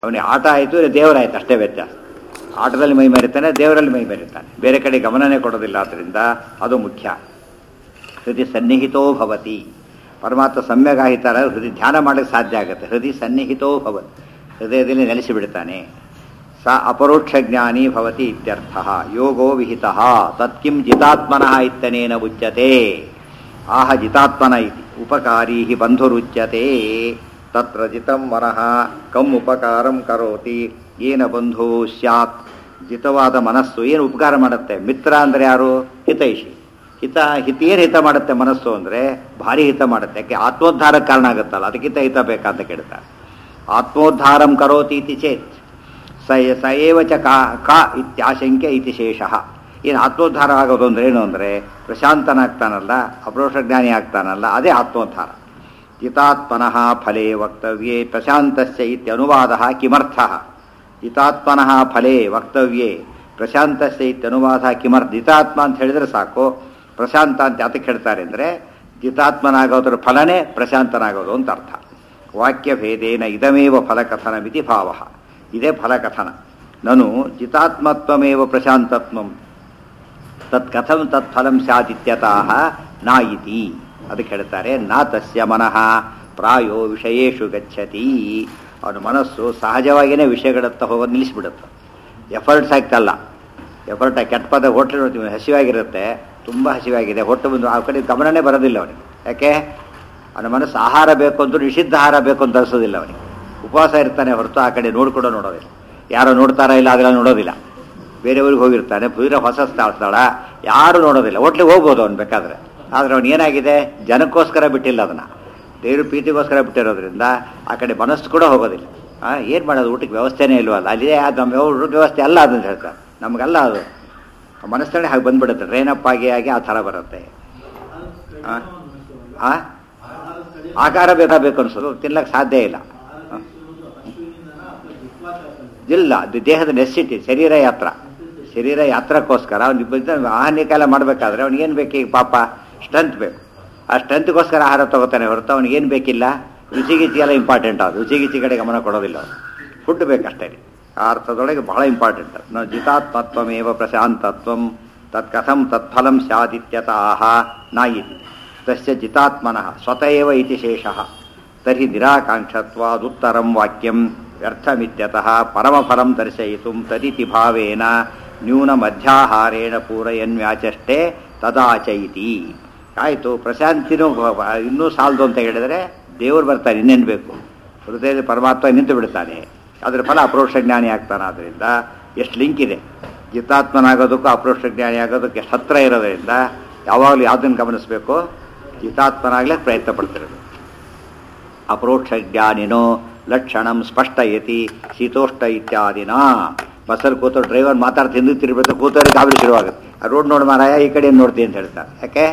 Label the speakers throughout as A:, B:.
A: ಅವನಿಗೆ ಆಟ ಆಯಿತು ದೇವರಾಯ್ತು ಅಷ್ಟೇ ವ್ಯತ್ಯಾಸ ಆಟದಲ್ಲಿ ಮೈ ಮೆರಿತಾನೆ ದೇವರಲ್ಲಿ ಮೈ ಮೆರಿತಾನೆ ಬೇರೆ ಕಡೆ ಗಮನನೇ ಕೊಡೋದಿಲ್ಲ ಆದ್ದರಿಂದ ಅದು ಮುಖ್ಯ ಹೃದಯ ಸನ್ನಿಹಿತೋ ಭವತಿ ಪರಮಾತ್ಮ ಸಮ್ಯಗಾಹಿತರ ಹೃದಯ ಧ್ಯಾನ ಮಾಡಲಿಕ್ಕೆ ಸಾಧ್ಯ ಆಗುತ್ತೆ ಹೃದಯ ಸನ್ನಿಹಿತೋ ಭವತಿ ಹೃದಯದಲ್ಲಿ ನೆಲೆಸಿ ಬಿಡ್ತಾನೆ ಸ ಅಪರೋಕ್ಷ ಜ್ಞಾನಿ ಭವತಿ ಇತ್ಯರ್ಥ ಯೋಗೋ ವಿಹಿತ ತತ್ಕಿಂ ಜಿತಾತ್ಮನಃ ಇತ್ತನೇನ ಉಚ್ಯತೆ ಆಹ ಜಿತಾತ್ಮನ ಇತಿ ಉಪಕಾರಿ ಹಿ ಬಂಧುರುಚ್ಯತೆ ತತ್ರ ಜಿತಂ ಮನಃ ಕಂ ಉಪಕಾರಂ ಕರೋತಿ ಏನ ಬಂಧು ಸ್ಯಾತ್ ಜಿತವಾದ ಮನಸ್ಸು ಏನು ಉಪಕಾರ ಮಾಡುತ್ತೆ ಮಿತ್ರ ಅಂದರೆ ಯಾರು ಹಿತೈಷಿ ಹಿತ ಹಿತ ಏನು ಹಿತ ಮಾಡುತ್ತೆ ಮನಸ್ಸು ಅಂದರೆ ಭಾರಿ ಹಿತ ಮಾಡುತ್ತೆ ಯಾಕೆ ಆತ್ಮೋದ್ಧಾರಕ್ಕೆ ಕಾರಣ ಆಗುತ್ತಲ್ಲ ಅದಕ್ಕಿಂತ ಹಿತ ಬೇಕಂತ ಕೇಳ್ತಾರೆ ಆತ್ಮೋದ್ಧಾರಂ ಕರೋತಿ ಇತಿ ಚೇತ್ ಸ ಸ ಏವ ಚ ಕಾ ಕಾ ಇತ್ಯಾಶಂಕ್ಯ ಇತಿ ಶೇಷಃ ಏನು ಆತ್ಮೋದ್ಧಾರ ಆಗೋದು ಅಂದ್ರೆ ಏನು ಅಂದರೆ ಪ್ರಶಾಂತನಾಗ್ತಾನಲ್ಲ ಅಪ್ರೋಷ ಜ್ಞಾನಿ ಆಗ್ತಾನಲ್ಲ ಅದೇ ಆತ್ಮೋದ್ಧಾರ ಜಿತಾತ್ಮನಃ ಫಲೇ ವಕ್ತವ್ಯೇ ಪ್ರಶಾಂತಸ್ಯ ಇತ್ಯನುವಾದ ಕಿಮರ್ಥ ಜಿತಾತ್ಮನಃ ಫಲೇ ವಕ್ತವ್ಯೇ ಪ್ರಶಾಂತಸ್ಯ ಇತ್ಯನುವಾದ ಕಿಮರ್ಥ ಜಿತಾತ್ಮ ಅಂತ ಹೇಳಿದ್ರೆ ಸಾಕು ಪ್ರಶಾಂತ ಅಂತ ಯಾತಕ್ಕೆ ಹೇಳ್ತಾರೆ ಅಂದರೆ ಜಿತಾತ್ಮನಾಗೋದ್ರ ಫಲನೇ ಪ್ರಶಾಂತನಾಗೋದು ಅಂತ ಅರ್ಥ ವಾಕ್ಯಭೇದೇನ ಇದಮೇವ ಫಲಕಥನಮಿತಿ ಭಾವ ಇದೇ ಫಲಕಥನ ನನು ಜಿತಾತ್ಮತ್ವಮೇವ ಪ್ರಶಾಂತತ್ವಂ ತತ್ ಕಥಂ ತತ್ ಫಲಂ ಸ್ಯಾದಿತ್ಯತಃ ನಾ ಇತಿ ಅದಕ್ಕೆ ಹೇಳ್ತಾರೆ ನಾ ತಸ್ಯ ಮನಃ ಪ್ರಾಯೋ ವಿಷಯೇಶು ಗಚ್ಚತಿ ಅವನ ಮನಸ್ಸು ಸಹಜವಾಗಿಯೇ ವಿಷಯಗಳತ್ತ ಹೋಗೋದು ನಿಲ್ಲಿಸ್ಬಿಡುತ್ತೆ ಎಫರ್ಟ್ಸ್ ಆಗ್ತಲ್ಲ ಎಫರ್ಟ್ ಕೆಟ್ಟ ಪದ ಹೋಟ್ಲ್ ನೋಡ್ತೀವಿ ಹಸಿವಾಗಿರುತ್ತೆ ತುಂಬ ಹಸಿವಾಗಿದೆ ಹೊಟ್ಟೆ ಬಂದು ಆ ಕಡೆ ಗಮನನೇ ಬರೋದಿಲ್ಲ ಅವನಿಗೆ ಯಾಕೆ ಅವನ ಮನಸ್ಸು ಆಹಾರ ಬೇಕು ಅಂತ ನಿಷಿದ್ಧ ಆಹಾರ ಬೇಕು ಅಂತ ಅನಿಸೋದಿಲ್ಲ ಅವನಿಗೆ ಉಪವಾಸ ಇರ್ತಾನೆ ಹೊರತು ಆ ಕಡೆ ನೋಡ್ಕೊಡೋ ನೋಡೋದಿಲ್ಲ ಯಾರೋ ನೋಡ್ತಾರಾ ಇಲ್ಲ ಅದೆಲ್ಲ ನೋಡೋದಿಲ್ಲ ಬೇರೆಯವ್ರಿಗೆ ಹೋಗಿರ್ತಾನೆ ಪೂರ ಹೊಸ ಸ್ಥಳ ಸ್ಥಳ ಯಾರು ನೋಡೋದಿಲ್ಲ ಹೋಟ್ಲಿಗೆ ಹೋಗ್ಬೋದು ಅವ್ನು ಬೇಕಾದ್ರೆ ಆದರೆ ಅವ್ನು ಏನಾಗಿದೆ ಜನಕ್ಕೋಸ್ಕರ ಬಿಟ್ಟಿಲ್ಲ ಅದನ್ನು ದೇವ್ರ ಪ್ರೀತಿಗೋಸ್ಕರ ಬಿಟ್ಟಿರೋದ್ರಿಂದ ಆ ಕಡೆ ಮನಸ್ಸು ಕೂಡ ಹೋಗೋದಿಲ್ಲ ಏನು ಮಾಡೋದು ಊಟಕ್ಕೆ ವ್ಯವಸ್ಥೆನೇ ಇಲ್ವಲ್ಲ ಅಲ್ಲಿದೆ ಅದು ನಮ್ಮ ಊಟದ ವ್ಯವಸ್ಥೆ ಅಲ್ಲ ಅದನ್ನು ಹೇಳ್ತಾರೆ ನಮಗಲ್ಲ ಅದು ಮನಸ್ಸಲ್ಲಿ ಹಾಗೆ ಬಂದ್ಬಿಡುತ್ತೆ ಟ್ರೈನಪ್ ಆಗಿ ಆಗಿ ಆ ಥರ ಬರುತ್ತೆ ಆ ಆಕಾರ ಬೇಕಾಗಬೇಕು ಅನ್ಸೋದು ತಿನ್ಲಕ್ಕೆ ಸಾಧ್ಯ ಇಲ್ಲ ಇಲ್ಲ ಅದು ದೇಹದ ನೆಸಿಟಿ ಶರೀರ ಯಾತ್ರ ಶರೀರ ಯಾತ್ರಕ್ಕೋಸ್ಕರ ಅವ್ನು ಆಹಾರ ಕಾಲ ಮಾಡಬೇಕಾದ್ರೆ ಅವ್ನಿಗೇನು ಬೇಕು ಈಗ ಪಾಪ ಸ್ಟ್ರೆಂತ್ ಬೇಕು ಆ ಸ್ಟ್ರೆಂತ್ಗೋಸ್ಕರ ಆಹಾರ ತಗೋತಾನೆ ಹೊರತು ಅವ್ನಿಗೇನು ಬೇಕಿಲ್ಲ ರುಚಿ ಗಿಚಿ ಎಲ್ಲ ಇಂಪಾರ್ಟೆಂಟ್ ಅದು ರುಚಿ ಗಿಚಿ ಕಡೆ ಗಮನ ಕೊಡೋದಿಲ್ಲ ಅವ್ನು ಫುಡ್ ಬೇಕಷ್ಟೇ ಆ ಅರ್ಥದೊಳಗೆ ಬಹಳ ಇಂಪಾರ್ಟೆಂಟ್ ನಾವು ಜಿತಾತ್ಮತ್ವಮೇವ ಪ್ರಶಾಂತತ್ವಂ ತತ್ ಕಥಂ ತತ್ಫಲಂ ಸ್ಯಾದಿತ್ಯತಃ ನಾಯಿತಿ ತಸ್ಯ ಜಿತಾತ್ಮನಃ ಸ್ವತಃ ಇತಿ ಶೇಷಃ ತರ್ಹಿ ನಿರಾಕಾಂಕ್ಷತ್ವಾದುತ್ತರಂ ವಾಕ್ಯಂ ವ್ಯರ್ಥಮಿತ್ಯತಃ ಪರಮಫಲಂ ದರ್ಶಯಿತು ತದಿತಿ ಭಾವೇನ ನ್ಯೂನಮಧ್ಯಾಹಾರೇಣ ಪೂರಯನ್ವ್ಯಾಚಷ್ಟೇ ತದಾಚಯಿತಿ ಆಯಿತು ಪ್ರಶಾಂತಿನೂ ಇನ್ನೂ ಸಾಲದು ಅಂತ ಹೇಳಿದರೆ ದೇವರು ಬರ್ತಾನೆ ಇನ್ನೇನು ಬೇಕು ಹೃದಯದಲ್ಲಿ ಪರಮಾತ್ಮ ನಿಂತು ಬಿಡ್ತಾನೆ ಅದರ ಫಲ ಅಪ್ರೋಕ್ಷ ಜ್ಞಾನಿ ಆಗ್ತಾನೆ ಆದ್ದರಿಂದ ಎಷ್ಟು ಲಿಂಕ್ ಇದೆ ಜಿತಾತ್ಮನಾಗೋದಕ್ಕೂ ಅಪ್ರೋಕ್ಷ ಜ್ಞಾನಿ ಆಗೋದಕ್ಕೆ ಎಷ್ಟು ಹತ್ರ ಇರೋದ್ರಿಂದ ಯಾವಾಗಲೂ ಯಾವುದನ್ನು ಗಮನಿಸಬೇಕು ಜಿತಾತ್ಮನಾಗ್ಲಿಕ್ಕೆ ಪ್ರಯತ್ನ ಪಡ್ತಿರೋದು ಅಪ್ರೋಕ್ಷ ಜ್ಞಾನಿನೋ ಲಕ್ಷಣಂ ಸ್ಪಷ್ಟಯತಿ ಶೀತೋಷ್ಟ ಇತ್ಯಾದಿನ ಬಸ್ಸಲ್ಲಿ ಕೂತೋ ಡ್ರೈವರ್ ಮಾತಾಡ್ತಾ ಹಿಂದೂ ತಿರುಗಬೇಕು ಕೂತವ್ರಿಗೆ ಗಾಬರಿ ಶುರುವಾಗುತ್ತೆ ಆ ರೋಡ್ ನೋಡಿ ಮಾರಾಯ ಈ ಕಡೆ ನೋಡ್ತೀನಿ ಅಂತ ಹೇಳ್ತಾರೆ ಯಾಕೆ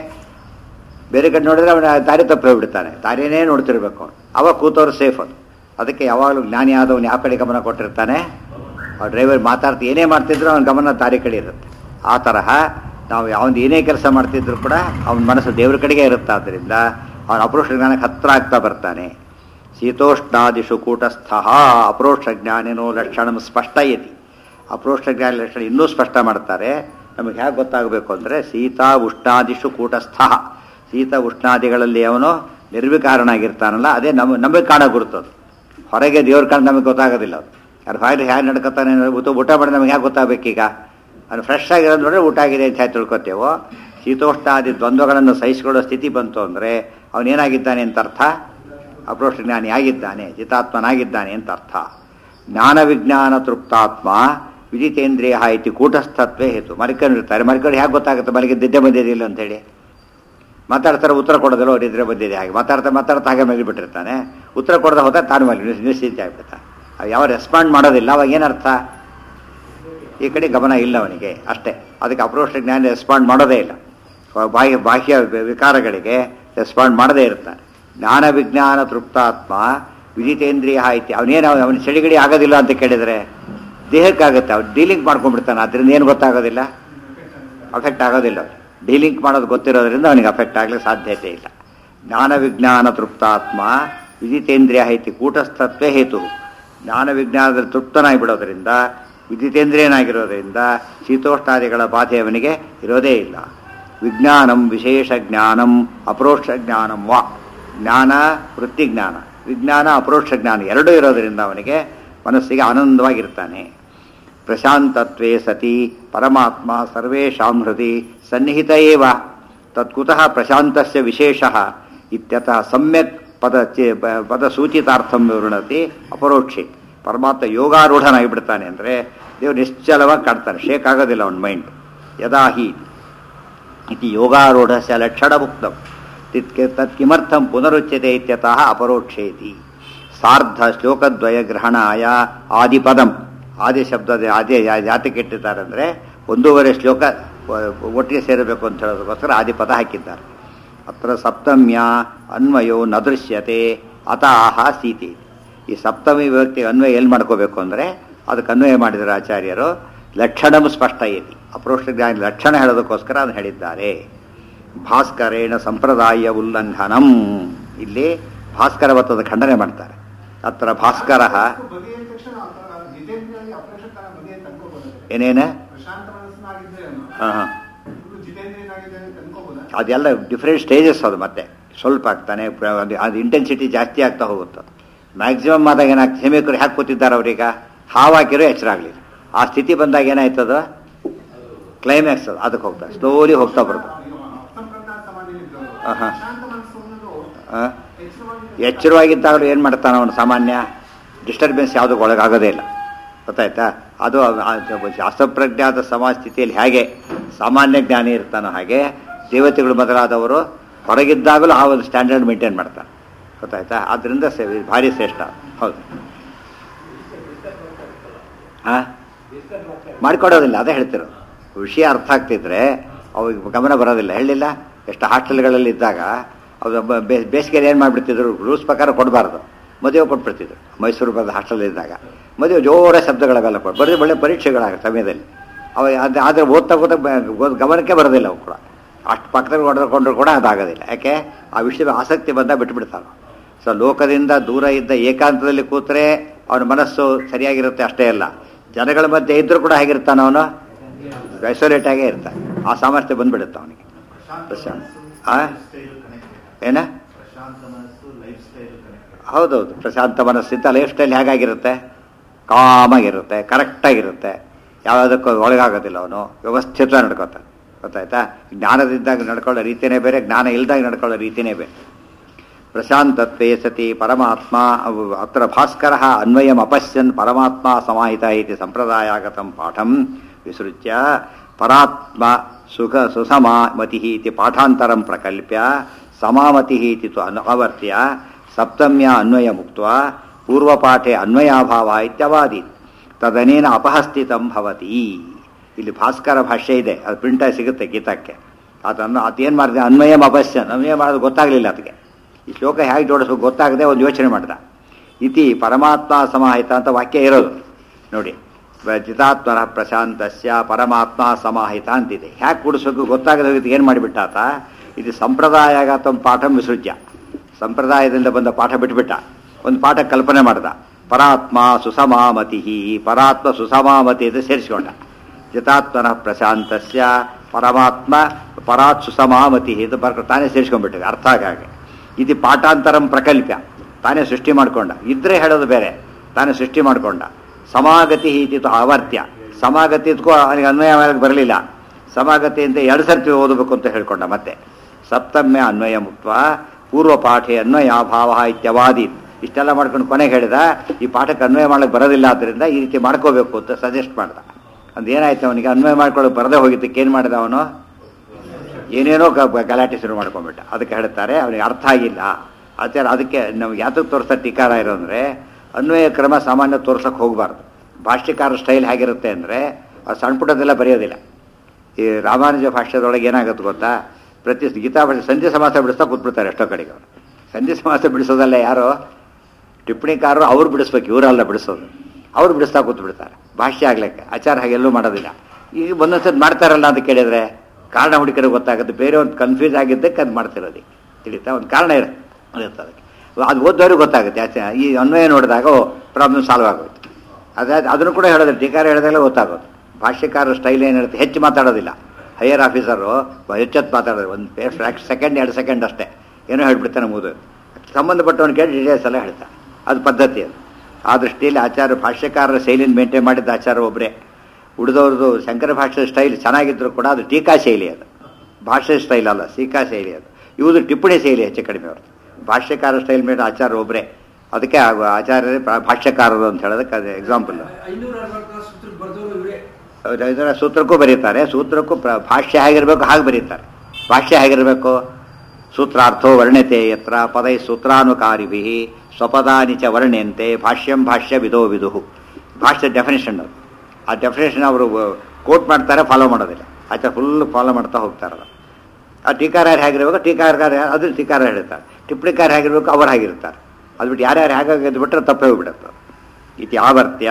A: ಬೇರೆ ಕಡೆ ನೋಡಿದ್ರೆ ಅವನ ದಾರಿ ತಪ್ಪಿ ಬಿಡ್ತಾನೆ ದಾರಿನೇ ನೋಡ್ತಿರ್ಬೇಕು ಅವಾಗ ಕೂತವ್ರು ಸೇಫ್ ಅದು ಅದಕ್ಕೆ ಯಾವಾಗಲೂ ಜ್ಞಾನಿ ಆದವನು ಯಾವ ಕಡೆ ಗಮನ ಕೊಟ್ಟಿರ್ತಾನೆ ಆ ಡ್ರೈವರ್ ಮಾತಾಡ್ತಾ ಏನೇ ಮಾಡ್ತಿದ್ರು ಅವನ ಗಮನ ದಾರಿ ಕಡೆ ಇರುತ್ತೆ ಆ ತರಹ ನಾವು ಯಾವೊಂದು ಏನೇ ಕೆಲಸ ಮಾಡ್ತಿದ್ರು ಕೂಡ ಅವನ ಮನಸ್ಸು ದೇವ್ರ ಕಡೆಗೆ ಇರುತ್ತೆ ಆದ್ದರಿಂದ ಅವನ ಅಪರೋಕ್ಷ ಜ್ಞಾನಕ್ಕೆ ಹತ್ರ ಆಗ್ತಾ ಬರ್ತಾನೆ ಶೀತೋಷ್ಣಾದಿಷು ಕೂಟಸ್ಥ ಅಪ್ರೋಕ್ಷ ಜ್ಞಾನಿನೋ ಲಕ್ಷಣ ಸ್ಪಷ್ಟಯತಿ ಅಪ್ರೋಕ್ಷ ಜ್ಞಾನ ಲಕ್ಷಣ ಇನ್ನೂ ಸ್ಪಷ್ಟ ಮಾಡ್ತಾರೆ ನಮಗೆ ಹೇಗೆ ಗೊತ್ತಾಗಬೇಕು ಅಂದರೆ ಶೀತ ಉಷ್ಣಾದಿಷು ಕೂಟಸ್ಥ ಶೀತ ಉಷ್ಣಾದಿಗಳಲ್ಲಿ ಅವನು ನಿರ್ವಿಕಾರನಾಗಿರ್ತಾನಲ್ಲ ಅದೇ ನಮ್ಮ ನಮಗೆ ಕಾಣ ಗುರುತದು ಹೊರಗೆ ದೇವ್ರ ಕಾಣ ನಮಗೆ ಗೊತ್ತಾಗೋದಿಲ್ಲ ಅದು ಯಾರು ಹೊರಗೆ ಹೇಗೆ ನಡ್ಕೊತಾನೆ ಊಟ ಮಾಡಿ ನಮಗೆ ಹೇಗೆ ಗೊತ್ತಾಗಬೇಕೀಗ ಅದು ಫ್ರೆಶ್ ಆಗಿರೋದು ನೋಡಿದ್ರೆ ಊಟ ಆಗಿದೆ ಅಂತ ಹೇಳಿ ತಿಳ್ಕೊತೇವೋ ಶೀತೋಷ್ಣಾದಿ ದ್ವಂದ್ವಗಳನ್ನು ಸಹಿಸಿಕೊಳ್ಳೋ ಸ್ಥಿತಿ ಬಂತು ಅಂದರೆ ಅವನೇನಾಗಿದ್ದಾನೆ ಅಂತ ಅರ್ಥ ಅಪ್ರೋಷ್ಟ ಜ್ಞಾನಿ ಆಗಿದ್ದಾನೆ ಜಿತಾತ್ಮನಾಗಿದ್ದಾನೆ ಅಂತ ಅರ್ಥ ಜ್ಞಾನ ವಿಜ್ಞಾನ ತೃಪ್ತಾತ್ಮ ವಿಜಿತೇಂದ್ರಿಯ ಇತಿ ಕೂಟಸ್ಥತ್ವೇ ಹೇತು ಮಲ್ಕೊಂಡಿರ್ತಾರೆ ಮಲ್ಕೊಂಡು ಹೇಗೆ ಗೊತ್ತಾಗುತ್ತೆ ಮಲಗಿ ನಿದ್ದೆ ಬಂದಿದೆಯಿಲ್ಲ ಅಂತೇಳಿ ಮಾತಾಡ್ತಾರೆ ಉತ್ತರ ಕೊಡೋದಿಲ್ಲ ಅವ್ರು ನಿದ್ರೆ ಬಂದಿದೆ ಹಾಗೆ ಮಾತಾಡ್ತಾ ಮಾತಾಡ್ತಾ ಹಾಗೆ ಮಲಗಿಬಿಟ್ಟಿರ್ತಾನೆ ಉತ್ತರ ಕೊಡದೆ ಹೋದ ತಾನು ಮಲಗಿ ನಿಶ್ಚಿಂತೆ ಆಗ್ಬಿಡ್ತಾನೆ ಯಾವ ರೆಸ್ಪಾಂಡ್ ಮಾಡೋದಿಲ್ಲ ಅವಾಗ ಏನರ್ಥ ಈ ಕಡೆ ಗಮನ ಇಲ್ಲ ಅವನಿಗೆ ಅಷ್ಟೇ ಅದಕ್ಕೆ ಅಪ್ರೋಷ್ಟ ಜ್ಞಾನ ರೆಸ್ಪಾಂಡ್ ಮಾಡೋದೇ ಇಲ್ಲ ಬಾಹ್ಯ ಬಾಹ್ಯ ವಿಕಾರಗಳಿಗೆ ರೆಸ್ಪಾಂಡ್ ಮಾಡದೇ ಇರ್ತಾನೆ ಜ್ಞಾನ ವಿಜ್ಞಾನ ತೃಪ್ತಾತ್ಮ ವಿಜಿತೇಂದ್ರಿಯ ಐತಿ ಅವನೇನು ಅವನ ಚಳಿಗಡಿ ಆಗೋದಿಲ್ಲ ಅಂತ ಕೇಳಿದರೆ ದೇಹಕ್ಕಾಗುತ್ತೆ ಅವ್ನು ಡೀಲಿಂಗ್ ಮಾಡ್ಕೊಂಡ್ಬಿಡ್ತಾನೆ ಅದರಿಂದ ಏನು ಗೊತ್ತಾಗೋದಿಲ್ಲ ಅಫೆಕ್ಟ್ ಆಗೋದಿಲ್ಲ ಡೀಲಿಂಕ್ ಮಾಡೋದು ಗೊತ್ತಿರೋದ್ರಿಂದ ಅವನಿಗೆ ಅಫೆಕ್ಟ್ ಆಗಲಿಕ್ಕೆ ಸಾಧ್ಯತೆ ಇಲ್ಲ ಜ್ಞಾನ ವಿಜ್ಞಾನ ತೃಪ್ತಾತ್ಮ ವಿಜಿತೇಂದ್ರಿಯ ಐತಿ ಕೂಟಸ್ಥತ್ವೇ ಹೇತು ಜ್ಞಾನ ವಿಜ್ಞಾನದಲ್ಲಿ ತೃಪ್ತನಾಗಿ ಬಿಡೋದ್ರಿಂದ ವಿದ್ಯುತೇಂದ್ರಿಯನಾಗಿರೋದ್ರಿಂದ ಶೀತೋಷ್ಣಾದಿಗಳ ಬಾಧೆ ಅವನಿಗೆ ಇರೋದೇ ಇಲ್ಲ ವಿಜ್ಞಾನಂ ವಿಶೇಷ ಜ್ಞಾನಂ ಅಪರೋಕ್ಷ ಜ್ಞಾನಂ ವಾ ಜ್ಞಾನ ವೃತ್ತಿ ಜ್ಞಾನ ವಿಜ್ಞಾನ ಅಪರೋಕ್ಷ ಜ್ಞಾನ ಎರಡೂ ಇರೋದರಿಂದ ಅವನಿಗೆ ಮನಸ್ಸಿಗೆ ಆನಂದವಾಗಿರ್ತಾನೆ ಪ್ರಶಾಂತತ್ವೇ ಸತಿ ಪರಮಾತ್ಮ ಸರ್ವೇಷಾಂ ಹೃದಯ ಸನ್ನಿಹಿತ ಏವ ತತ್ಕುತಃ ಪ್ರಶಾಂತಸ್ಯ ವಿಶೇಷಃ ಇತ್ಯತಃ ಸಮ್ಯಕ್ ಪದ ಚೇ- ಪ- ಪದ ಸೂಚಿತಾರ್ಥಂ ವಿವೃಣತಿ ಅಪರೋಕ್ಷೆ ಪರಮಾತ್ಮ ಯೋಗಾರೂಢನಾಗಿ ಬಿಡ್ತಾನೆ ಅಂದರೆ ದೇವರು ನಿಶ್ಚಲವಾಗಿ ಕಾಡ್ತಾನೆ ಶೇಕ್ ಆಗೋದಿಲ್ಲ ಅವನ ಮೈಂಡ್ ಯದಾ ಹಿ ಇತಿ ಯೋಗಾರೂಢಸ್ಯ ಲಕ್ಷಣಮುಕ್ತಂ ತಿತ್ಕೆ ತತ್ಕಿಮರ್ಥಂ ಪುನರುಚ್ಯತೆ ಇತ್ಯತಃ ಅಪರೋಕ್ಷೇತಿ ಸಾರ್ಧ ಶ್ಲೋಕದ್ವಯ ಗ್ರಹಣಾಯ ಆದಿಪದಂ ಆದಿ ಶಬ್ದದ ಆದಿ ಯಾ- ಯಾತಕ್ಕೆ ಇಟ್ಟಿದ್ದಾರೆ ಅಂದರೆ ಒಂದೂವರೆ ಶ್ಲೋಕ ಒ- ಒಟ್ಟಿಗೆ ಸೇರಬೇಕು ಅಂತ ಹೇಳೋದಕ್ಕೋಸ್ಕರ ಆದಿಪದ ಹಾಕಿದ್ದಾರೆ ಅತ್ರ ಸಪ್ತಮ್ಯ ಅನ್ವಯೋ ನ ದೃಶ್ಯತೆ ಅತಾಹ ಸೀತಿ ಈ ಸಪ್ತಮಿ ವಿಭಕ್ತಿ ಅನ್ವಯ ಎಲ್ಲಿ ಮಾಡ್ಕೋಬೇಕು ಅಂದರೆ ಅದಕ್ಕೆ ಅನ್ವಯ ಮಾಡಿದರೆ ಆಚಾರ್ಯರು ಲಕ್ಷಣಂ ಸ್ಪಷ್ಟ ಐತಿ ಅಪ್ರೋಷ್ಟ ಜ್ಞಾನ ಲಕ್ಷಣ ಹೇಳೋದಕ್ಕೋಸ್ಕರ ಅದನ್ನು ಹೇಳಿದ್ದಾರೆ ಭಾಸ್ಕರೇಣ ಸಂಪ್ರದಾಯ ಉಲ್ಲಂಘನಂ ಇಲ್ಲಿ ಭಾಸ್ಕರ ವತ್ತದ ಖಂಡನೆ ಮಾಡ್ತಾರೆ ಅತ್ರ ಭಾಸ್ಕರ
B: ಬಗೆ ಅಂದ ತಕ್ಷಣ ಆತ ಜಿತೇಂದ್ರಿಯಾಗಿ ಅಪ್ರಶಕ್ತನ ಬಗೆ ಅಂತ ಅನ್ಕೋಬಹುದು
A: ಏನೇನ
B: ಪ್ರಶಾಂತ ಮನಸ್ಸನಾಗಿದ್ದೇನು
A: ಹಾಂ ಹಾಂ
B: ಇವ್ರು ಜಿತೇಂದ್ರಿಯನಾಗಿದ್ದಾನೆ ಅಂತ ಅನ್ಕೋಬೋದಾ
A: ಅದೆಲ್ಲ ಡಿಫ್ರೆಂಟ್ ಸ್ಟೇಜಸ್ ಅದು ಮತ್ತೆ ಸ್ವಲ್ಪ ಆಗ್ತಾನೆ ಪ್ರ- ಅದು- ಅದು ಇಂಟೆನ್ಸಿಟಿ ಜಾಸ್ತಿ ಆಗ್ತಾ ಹೋಗುತ್ತೆ ಮ್ಯಾಕ್ಸಿಮಮ್ ಆದಾಗ ಏನಾಗ್ತದೆ ಹೆಮಿಕರು ಹ್ಯಾಕೆ ಕೂತಿದ್ದಾರೆ ಅವ್ರೀಗ ಹಾವಾಕಿರೋ ಎಚ್ಚರ ಆಗಲಿಲ್ಲ ಆ ಸ್ಥಿತಿ ಬಂದಾಗ ಏನಾಯ್ತದ ಕ್ಲೈಮ್ಯಾಕ್ಸ್ ಅದು ಅದಕ್ಕೆ ಹೋಗ್ತಾರೆ ಸ್ಲೋಲಿ ಹೋಗ್ತಾ ಬರುತ್ತೆ
B: ಅಪ್ರಜ್ಞಾತ ಸಮಾಧಿಯಲ್ಲಿ ಇದ್ದವರು.
A: ಆಹಾ.
B: ಪ್ರಶಾಂತ ಮನಸ್ಸು ಅನ್ನೋದು
A: ಆ?
B: ಎಚ್ಚರವಾಗಿ
A: ಎಚ್ಚರವಾಗಿದ್ದಾಗಲೂ ಏನು ಮಾಡ್ತಾನೆ ಅವನು ಸಾಮಾನ್ಯ ಡಿಸ್ಟರ್ಬೆನ್ಸ್ ಯಾವುದಕ್ಕೆ ಒಳಗಾಗೋದೇ ಇಲ್ಲ ಗೊತ್ತಾಯ್ತಾ ಅದು ಶಾಸ್ತ್ರಪ್ರಜ್ಞಾತ ಸಮಾಜ ಸ್ಥಿತಿಯಲ್ಲಿ ಹೇಗೆ ಸಾಮಾನ್ಯ ಜ್ಞಾನಿ ಇರ್ತಾನೋ ಹಾಗೆ ದೇವತೆಗಳು ಮೊದಲಾದವರು ಹೊರಗಿದ್ದಾಗಲೂ ಆ ಒಂದು ಸ್ಟ್ಯಾಂಡರ್ಡ್ ಮೇಂಟೈನ್ ಮಾಡ್ತಾರೆ ಗೊತ್ತಾಯ್ತಾ ಆದ್ದರಿಂದ ಸೆ- ಭಾರಿ ಶ್ರೇಷ್ಠ ಹೌದು ಹಾಂ ಮಾಡಿಕೊಡೋದಿಲ್ಲ ಅದೇ ಹೇಳ್ತಿರೋದು ವಿಷಯ ಅರ್ಥ ಆಗ್ತಿದ್ರೆ ಅವಾಗ ಗಮನ ಬರೋದಿಲ್ಲ ಹೇಳಿಲ್ಲ ಎಷ್ಟು ಹಾಸ್ಟೆಲ್ಗಳಲ್ಲಿ ಇದ್ದಾಗ ಅದು ಬ- ಬೇ- ಬೇಸಿಗೆಯಲ್ಲಿ ಏನು ಮಾಡಿಬಿಡ್ತಿದ್ರು ರೂಲ್ಸ್ ಪ್ರಕಾರ ಕೊಡಬಾರ್ದು ಮದುವೆ ಕೊಟ್ಬಿಡ್ತಿದ್ರು ಮೈಸೂರು ಬಂದ ಹಾಸ್ಟೆಲ್ ಇದ್ದಾಗ ಮದುವೆ ಜೋರ ಶಬ್ದಗಳವೆಲ್ಲ ಕೊಟ್ಟು ಬರೀ ಒಳ್ಳೆ ಪರೀಕ್ಷೆಗಳಾಗ ಸಮಯದಲ್ಲಿ ಅವ ಅದು ಆದರೆ ಓದ್ತಾ ಓದ್ತಾ ಬ- ಓದ್- ಗಮನಕ್ಕೆ ಬರೋದಿಲ್ಲ ಅವು ಕೂಡ ಅಷ್ಟು ಪಕ್ಕದಲ್ಲಿ ಹೊಡೆದುಕೊಂಡ್ರು ಕೂಡ ಅದಾಗೋದಿಲ್ಲ ಯಾಕೆ ಆ ವಿಷಯದ ಆಸಕ್ತಿ ಬಂದ ಬಿಟ್ಬಿಡ್ತಾನೆ ಸೊ ಲೋಕದಿಂದ ದೂರ ಇದ್ದ ಏಕಾಂತದಲ್ಲಿ ಕೂತ್ರೆ ಅವನ ಮನಸ್ಸು ಸರಿಯಾಗಿರುತ್ತೆ ಅಷ್ಟೇ ಅಲ್ಲ ಜನಗಳ ಮಧ್ಯೆ ಇದ್ರೂ ಕೂಡ ಹೇಗಿರ್ತಾನೆ ಅವನು ಐಸೋಲೇಟ್ ಆಗೇ ಇರ್ತಾನೆ ಆ ಸಾಮರ್ಥ್ಯ ಬಂದ್ಬಿಡುತ್ತೆ ಅವನಿಗೆ ಪ್ರಶಾಂತ್ ಆ? ಏನ
B: ಪ್ರಶಾಂತ ಮನಸ್ಸು ಲೈಫ್ ಸ್ಟೈಲ್ ಕನೆಕ್ಟ್
A: ಹೌದೌದು ಪ್ರಶಾಂತ ಮನಸ್ಸಿಂದ ಲೈಫ್ ಸ್ಟೈಲ್ ಹೇಗಾಗಿರುತ್ತೆ ಕಾಮಾಗಿರುತ್ತೆ ಕರೆಕ್ಟಾಗಿರುತ್ತೆ ಯಾವುದಕ್ಕೂ ಒಳಗಾಗೋದಿಲ್ಲ ಅವನು ವ್ಯವಸ್ಥಿತ ನಡ್ಕೋತಾನೆ ಗೊತ್ತಾಯ್ತಾ ಜ್ಞಾನದಿಂದಾಗ ನಡ್ಕೊಳ್ಳೋ ರೀತಿಯೇ ಬೇರೆ ಜ್ಞಾನ ಇಲ್ದಾಗ ನಡ್ಕೊಳ್ಳೋ ರೀತಿಯೇ ಬೇರೆ ಪ್ರಶಾಂತತ್ವೇ ಸತಿ ಪರಮಾತ್ಮ ಅವು ಅತ್ರ ಭಾಸ್ಕರ ಅನ್ವಯಂ ಅಪಶ್ಯನ್ ಪರಮಾತ್ಮ ಸಮಾಹಿತ ಇತಿ ಸಂಪ್ರದಾಯಾಗತಂ ಪಾಠಂ ವಿಸೃಜ್ಯ ಪರಾತ್ಮ ಸುಖ ಸುಸಮಾಮತಿ ಇತಿ ಪಾಠಾಂತರಂ ಪ್ರಕಲ್ಪ್ಯ ಸಮಾಮತಿ ಇತಿ ತು ಅನು ಆವರ್ತ್ಯ ಸಪ್ತಮ್ಯ ಅನ್ವಯ ಮುಕ್ತ ಪೂರ್ವಪಾಠೆ ಅನ್ವಯಾಭಾವ ಇತ್ಯವಾದಿ ತದನೇನ ಅಪಹಸ್ಥಿತಂ ಭವತಿ ಇಲ್ಲಿ ಭಾಸ್ಕರ ಭಾಷ್ಯ ಇದೆ ಅದು ಪ್ರಿಂಟ ಸಿಗುತ್ತೆ ಗೀತಕ್ಕೆ ಅದನ್ನು ಅದೇನು ಮಾಡಿದೆ ಅನ್ವಯಂ ಅಪಶ್ಯನ್ ಅನ್ವಯ ಮಾಡೋದು ಗೊತ್ತಾಗಲಿಲ್ಲ ಅದಕ್ಕೆ ಈ ಶ್ಲೋಕ ಹೇಗೆ ಜೋಡಿಸ್ಬೇಕು ಗೊತ್ತಾಗದೆ ಒಂದು ಯೋಚನೆ ಮಾಡ್ದ ಇತಿ ಪರಮಾತ್ಮ ಸಮಾಹಿತ ಅಂತ ವಾಕ್ಯ ಇರೋದು ನೋಡಿ ಚಿತಾತ್ಮನ ಪ್ರಶಾಂತಸ್ಯ ಪರಮಾತ್ಮ ಸಮಾಹಿತ ಅಂತಿದೆ ಹೇಗೆ ಕೂಡಿಸ್ಬೇಕು ಗೊತ್ತಾಗದ ಹೋಗಿದ್ದು ಏನು ಮಾಡಿಬಿಟ್ಟಾತ ಇದು ಸಂಪ್ರದಾಯಗತ ಪಾಠಂ ವಿಸೃಜ್ಯ ಸಂಪ್ರದಾಯದಿಂದ ಬಂದ ಪಾಠ ಬಿಟ್ಬಿಟ್ಟ ಒಂದು ಪಾಠ ಕಲ್ಪನೆ ಮಾಡ್ದ ಪರಾತ್ಮ ಸುಸಮಾಮತಿ ಪರಾತ್ಮ ಸುಸಮಾಮತಿ ಅಂತ ಸೇರಿಸ್ಕೊಂಡ ಚಿತಾತ್ಮನ ಪ್ರಶಾಂತಸ್ಯ ಪರಮಾತ್ಮ ಪರಾತ್ ಸುಸಮಾಮತಿ ಇದು ಬರ್ಕ ತಾನೇ ಸೇರಿಸ್ಕೊಂಡ್ಬಿಟ್ಟಿದೆ ಅರ್ಥ ಆಗಾಗೆ ಇದು ಪಾಠಾಂತರಂ ಪ್ರಕಲ್ಪ್ಯ ತಾನೇ ಸೃಷ್ಟಿ ಮಾಡ್ಕೊಂಡ ಇದ್ರೆ ಹೇಳೋದು ಬೇರೆ ತಾನೇ ಸೃಷ್ಟಿ ಮಾಡ್ಕೊಂಡ ಸಮಾಗತಿ ಇತಿತು ಆವರ್ತ್ಯ ಸಮಾಗತಿ ಇದಕ್ಕೂ ಅವನಿಗೆ ಅನ್ವಯ ಮಾಡಕ್ಕೆ ಬರಲಿಲ್ಲ ಸಮಾಗತಿ ಅಂತ ಎರಡು ಸರ್ತಿ ಓದಬೇಕು ಅಂತ ಹೇಳ್ಕೊಂಡ ಮತ್ತೆ ಸಪ್ತಮ್ಯ ಅನ್ವಯ ಮುಕ್ತ ಪೂರ್ವ ಪಾಠೆ ಅನ್ವಯಾಭಾವ ಇತ್ಯವಾದಿ ಇಷ್ಟೆಲ್ಲ ಮಾಡ್ಕೊಂಡು ಕೊನೆಗೆ ಹೇಳಿದ ಈ ಪಾಠಕ್ಕೆ ಅನ್ವಯ ಮಾಡಕ್ಕೆ ಬರೋದಿಲ್ಲ ಆದ್ದರಿಂದ ಈ ರೀತಿ ಮಾಡ್ಕೋಬೇಕು ಅಂತ ಸಜೆಸ್ಟ್ ಮಾಡ್ದ ಅದು ಏನಾಯ್ತು ಅವನಿಗೆ ಅನ್ವಯ ಮಾಡ್ಕೊಳ್ಳೋಕೆ ಬರದೇ ಹೋಗಿದ್ದಕ್ಕೆ ಏನು ಮಾಡಿದ ಅವನು ಏನೇನೋ ಗ- ಗಲಾಟೆ ಶುರು ಮಾಡ್ಕೊಂಡ್ಬಿಟ್ಟ ಅದಕ್ಕೆ ಹೇಳ್ತಾರೆ ಅವನಿಗೆ ಅರ್ಥ ಆಗಿಲ್ಲ ಆಚಾರ ಅದಕ್ಕೆ ನಮ್ಗೆ ಯಾತಕ್ಕೆ ತೋರಿಸೋ ಟೀಕಾರ ಇರೋ ಅಂದರೆ ಅನ್ವಯ ಕ್ರಮ ಸಾಮಾನ್ಯ ತೋರ್ಸಕ್ಕೆ ಹೋಗಬಾರ್ದು ಭಾಷ್ಯಕಾರ ಸ್ಟೈಲ್ ಹೇಗಿರುತ್ತೆ ಅಂದರೆ ಅದು ಸಣ್ಣ ಪುಟ್ಟದೆಲ್ಲ ಬರೆಯೋದಿಲ್ಲ ಈ ರಾಮಾನುಜ ಭಾಷ್ಯದೊಳಗೆ ಏನಾಗುತ್ತೆ ಗೊತ್ತಾ ಪ್ರತಿ ಗೀತಾ ಭಾಷೆ ಸಂಧಿ ಸಮಾಸ ಬಿಡಿಸ್ತಾ ಕೂತ್ಬಿಡ್ತಾರೆ ಎಷ್ಟೋ ಕಡೆಗೆ ಅವರು ಸಂಧಿ ಸಮಾಸ ಬಿಡಿಸೋದಲ್ಲ ಯಾರೋ ಟಿಪ್ಪಣಿಕಾರರು ಅವ್ರು ಬಿಡಿಸ್ಬೇಕು ಇವರಲ್ಲ ಬಿಡಿಸೋದು ಅವ್ರು ಬಿಡಿಸ್ತಾ ಕೂತ್ಬಿಡ್ತಾರೆ ಭಾಷ್ಯ ಆಗ್ಲಿಕ್ಕೆ ಆಚಾರ ಹಾಗೆಲ್ಲೂ ಮಾಡೋದಿಲ್ಲ ಈಗ ಒಂದೊಂದ್ಸತಿ ಮಾಡ್ತಾರಲ್ಲ ಅಂತ ಕೇಳಿದ್ರೆ ಕಾರಣ ಹುಡುಕರಿಗೆ ಗೊತ್ತಾಗುತ್ತೆ ಬೇರೆ ಒಂದು ಕನ್ಫ್ಯೂಸ್ ಆಗಿದ್ದಕ್ಕೆ ಅದು ಮಾಡ್ತಿರೋದು ತಿಳಿತಾ ಒಂದು ಕಾರಣ ಇರುತ್ತೆ ಇರುತ್ತೆ ಅದಕ್ಕೆ ಅದು ಓದೋರಿಗೆ ಗೊತ್ತಾಗುತ್ತೆ ಆಚೆ ಈ ಅನ್ವಯ ನೋಡಿದಾಗ ಪ್ರಾಬ್ಲಮ್ ಸಾಲ್ವ್ ಆಗೋಯ್ತು ಅದೇ ಅದನ್ನು ಕೂಡ ಹೇಳೋದು ಟೀಕಾರ ಹೇಳಿದಾಗಲೇ ಗೊತ್ತಾಗೋದು ಭಾಷ್ಯಕಾರ ಸ್ಟೈಲ್ ಏನಿರುತ್ತೆ ಹೆಚ್ಚು ಮಾತಾಡೋದಿಲ್ಲ ಹೈಯರ್ ಆಫೀಸರು ಹೆಚ್ಚೊತ್ತು ಮಾತಾಡೋದು ಒಂದು ಸೆಕೆಂಡ್ ಎರಡು ಸೆಕೆಂಡ್ ಅಷ್ಟೇ ಏನೋ ಹೇಳ್ಬಿಡ್ತಾನೆ ಮುಗಿದು ಸಂಬಂಧಪಟ್ಟವನು ಕೇಳಿ ಡೀಟೇಲ್ಸ್ ಎಲ್ಲ ಹೇಳ್ತಾನೆ ಅದು ಪದ್ಧತಿ ಅದು ಆ ದೃಷ್ಟಿಯಲ್ಲಿ ಆಚಾರ್ಯ ಭಾಷ್ಯಕಾರರ ಶೈಲಿನ ಮೇಂಟೈನ್ ಮಾಡಿದ್ದ ಆಚಾರ ಒಬ್ಬರೇ ಉಳಿದವ್ರದ್ದು ಶಂಕರ ಭಾಷೆ ಸ್ಟೈಲ್ ಚೆನ್ನಾಗಿದ್ರು ಕೂಡ ಅದು ಟೀಕಾ ಶೈಲಿ ಅದು ಭಾಷೆ ಸ್ಟೈಲ್ ಅಲ್ಲ ಟೀಕಾ ಶೈಲಿ ಅದು ಇವುದು ಟಿಪ್ಪಣಿ ಶೈಲಿ ಹೆಚ್ಚು ಕಡಿಮೆ ಅವ್ರದ್ದು ಭಾಷ್ಯಕಾರ ಸ್ಟೈಲ್ ಮೇಲೆ ಆಚಾರ ಒಬ್ಬರೇ ಅದಕ್ಕೆ ಆ ಆಚಾರ್ಯರೇ ಭಾ- ಭಾಷ್ಯಕಾರರು ಅಂತ ಹೇಳೋದಕ್ಕೆ ಅದು ಎಕ್ಸಾಂಪಲ್
C: ಐನೂರ ಅರವತ್ನಾಲ್ಕು ಸೂತ್ರ ಬರ್ದವರು ಇವರೇ
A: ಇದರ ಸೂತ್ರಕ್ಕೂ ಬರೀತಾರೆ ಸೂತ್ರಕ್ಕೂ ಪ್ರ- ಭಾಷ್ಯ ಹೇಗಿರಬೇಕು ಹಾಗೆ ಬರೀತಾರೆ ಭಾಷ್ಯ ಹೇಗಿರಬೇಕು ಸೂತ್ರಾರ್ಥೋ ವರ್ಣ್ಯತೆ ಯತ್ರ ಪದೈ ಸೂತ್ರಾನುಕಾರಿಭಿ ಸ್ವಪದಾನಿ ಚ ವರ್ಣ್ಯಂತೆ ಭಾಷ್ಯಂ ಭಾಷ್ಯ ವಿಧೋ ವಿದುಹು ಭಾಷ್ಯ ಡೆಫಿನೇಷನ್ ಅದು ಆ ಡೆಫಿನೇಷನ್ ಅವರು ಕೋಟ್ ಮಾಡ್ತಾರೆ ಫಾಲೋ ಮಾಡೋದಿಲ್ಲ ಆಚೆ ಫುಲ್ ಫಾಲೋ ಮಾಡ್ತಾ ಹೋಗ್ತಾರೆ ಆ ಟೀಕಾರ ಹೇಗಿರ್ಬೇಕು ಟೀಕಾರಕಾರ ಅದು ಟೀಕಾರ ಹೇಳ್ತಾರೆ ಟಿಪ್ಪಣಿಕಾರ ಹೇಗಿರ್ಬೇಕು ಅವ್ರು ಹಾಗಿರ್ತಾರೆ ಅದು ಬಿಟ್ಟು ಯಾರ್ಯಾರು ಹೇಗಾಗಿದ್ದು ಬಿಟ್ಟರೆ ತಪ್ಪೇ ಹೋಗ್ಬಿಡುತ್ತೆ ಇತಿ ಆವರ್ತ್ಯ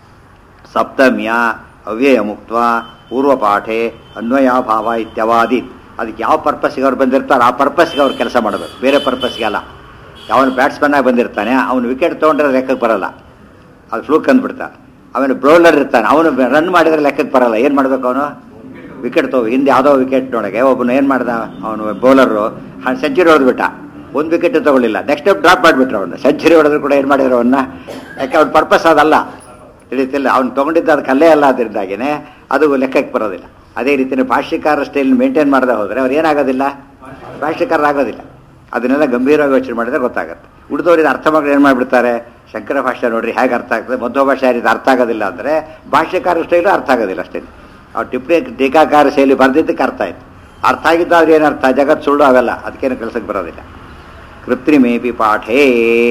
A: ಸಪ್ತಮ್ಯ ಅವ್ಯಯ ಮುಕ್ತ ಪೂರ್ವಪಾಠೆ ಅನ್ವಯಾಭಾವ ಇತ್ಯವಾದಿ ಅದಕ್ಕೆ ಯಾವ ಪರ್ಪಸ್ಗೆ ಅವ್ರು ಬಂದಿರ್ತಾರೆ ಆ ಪರ್ಪಸ್ಗೆ ಅವ್ರು ಕೆಲಸ ಮಾಡಬೇಕು ಬೇರೆ ಪರ್ಪಸ್ಗೆ ಅಲ್ಲ ಯಾವನು ಬ್ಯಾಟ್ಸ್ಮನ್ ಆಗಿ ಬಂದಿರ್ತಾನೆ ಅವನು ವಿಕೆಟ್ ತೊಗೊಂಡ್ರೆ ಲೆಕ್ಕಕ್ಕೆ ಬರಲ್ಲ ಅದು ಫ್ಲೂಕ್ ಅಂದ್ಬಿಡ್ತಾನೆ ಅವನು ಬ್ರೌಲರ್ ಇರ್ತಾನೆ ಅವನು ರನ್ ಮಾಡಿದ್ರೆ ಲೆಕ್ಕಕ್ಕೆ ಬರಲ್ಲ ಏನು ಮಾಡ್ಬೇಕು ಅವನು ವಿಕೆಟ್ ತಗೋ ಹಿಂದೆ ಯಾವುದೋ ವಿಕೆಟ್ ನೋಡಗೆ ಒಬ್ಬನು ಏನು ಮಾಡ್ದ ಅವನು ಬೌಲರು ಸೆಂಚುರಿ ಹೊಡೆದ್ಬಿಟ್ಟ ಒಂದು ವಿಕೆಟ್ ತಗೊಳ್ಳಿಲ್ಲ ನೆಕ್ಸ್ಟ್ ಟೈಮ್ ಡ್ರಾಪ್ ಮಾಡಿಬಿಟ್ರು ಅವನ್ನ ಸೆಂಚುರಿ ಹೊಡೆದ್ರು ಕೂಡ ಏನು ಮಾಡಿದ್ರು ಅವನ್ನ ಯಾಕೆ ಅವ್ನ ಪರ್ಪಸ್ ಅದಲ್ಲ ತಿಳಿತಿಲ್ಲ ಅವ್ನು ತೊಗೊಂಡಿದ್ದು ಅದು ಕಲ್ಲೇ ಅಲ್ಲ ಅದರಿಂದಾಗಿನೇ ಅದು ಲೆಕ್ಕಕ್ಕೆ ಬರೋದಿಲ್ಲ ಅದೇ ರೀತಿಯ ಭಾಷ್ಯಕಾರ ಸ್ಟೈಲ್ ಮೇಂಟೈನ್ ಮಾಡದೆ ಹೋದರೆ ಅವ್ರು ಏನಾಗೋದಿಲ್ಲ ಭಾಷ್ಯಕಾರರಾಗೋದಿಲ್ಲ ಅದನ್ನೆಲ್ಲ ಗಂಭೀರವಾಗಿ ಯೋಚನೆ ಮಾಡಿದ್ರೆ ಗೊತ್ತಾಗುತ್ತೆ ಉಳಿದವ್ರು ಇದು ಅರ್ಥ ಮಾಡಿ ಏನು ಮಾಡಿಬಿಡ್ತಾರೆ ಶಂಕರ ಭಾಷೆ ನೋಡ್ರಿ ಹೇಗೆ ಅರ್ಥ ಆಗ್ತದೆ ಮಧ್ವ ಭಾಷೆ ಇದು ಅರ್ಥ ಆಗೋದಿಲ್ಲ ಅಂದರೆ ಭಾಷ್ಯಕಾರ ಸ್ಟೈಲು ಅರ್ಥ ಆಗೋದಿಲ್ಲ ಅಷ್ಟೇ ಅವ್ರು ಟಿಪ್ಪಣಿ ಟೀಕಾಕಾರ ಶೈಲಿ ಬರೆದಿದ್ದಕ್ಕೆ ಅರ್ಥ ಆಯ್ತು ಅರ್ಥ ಆಗಿದ್ದಾದ್ರೆ ಏನರ್ಥ ಜಗತ್ ಸುಳ್ಳು ಅವೆಲ್ಲ ಅದಕ್ಕೇನು ಕೆಲಸಕ್ಕೆ ಬರೋದಿಲ್ಲ ಕೃತ್ರಿಮೇಪಿ ಪಾಠೇ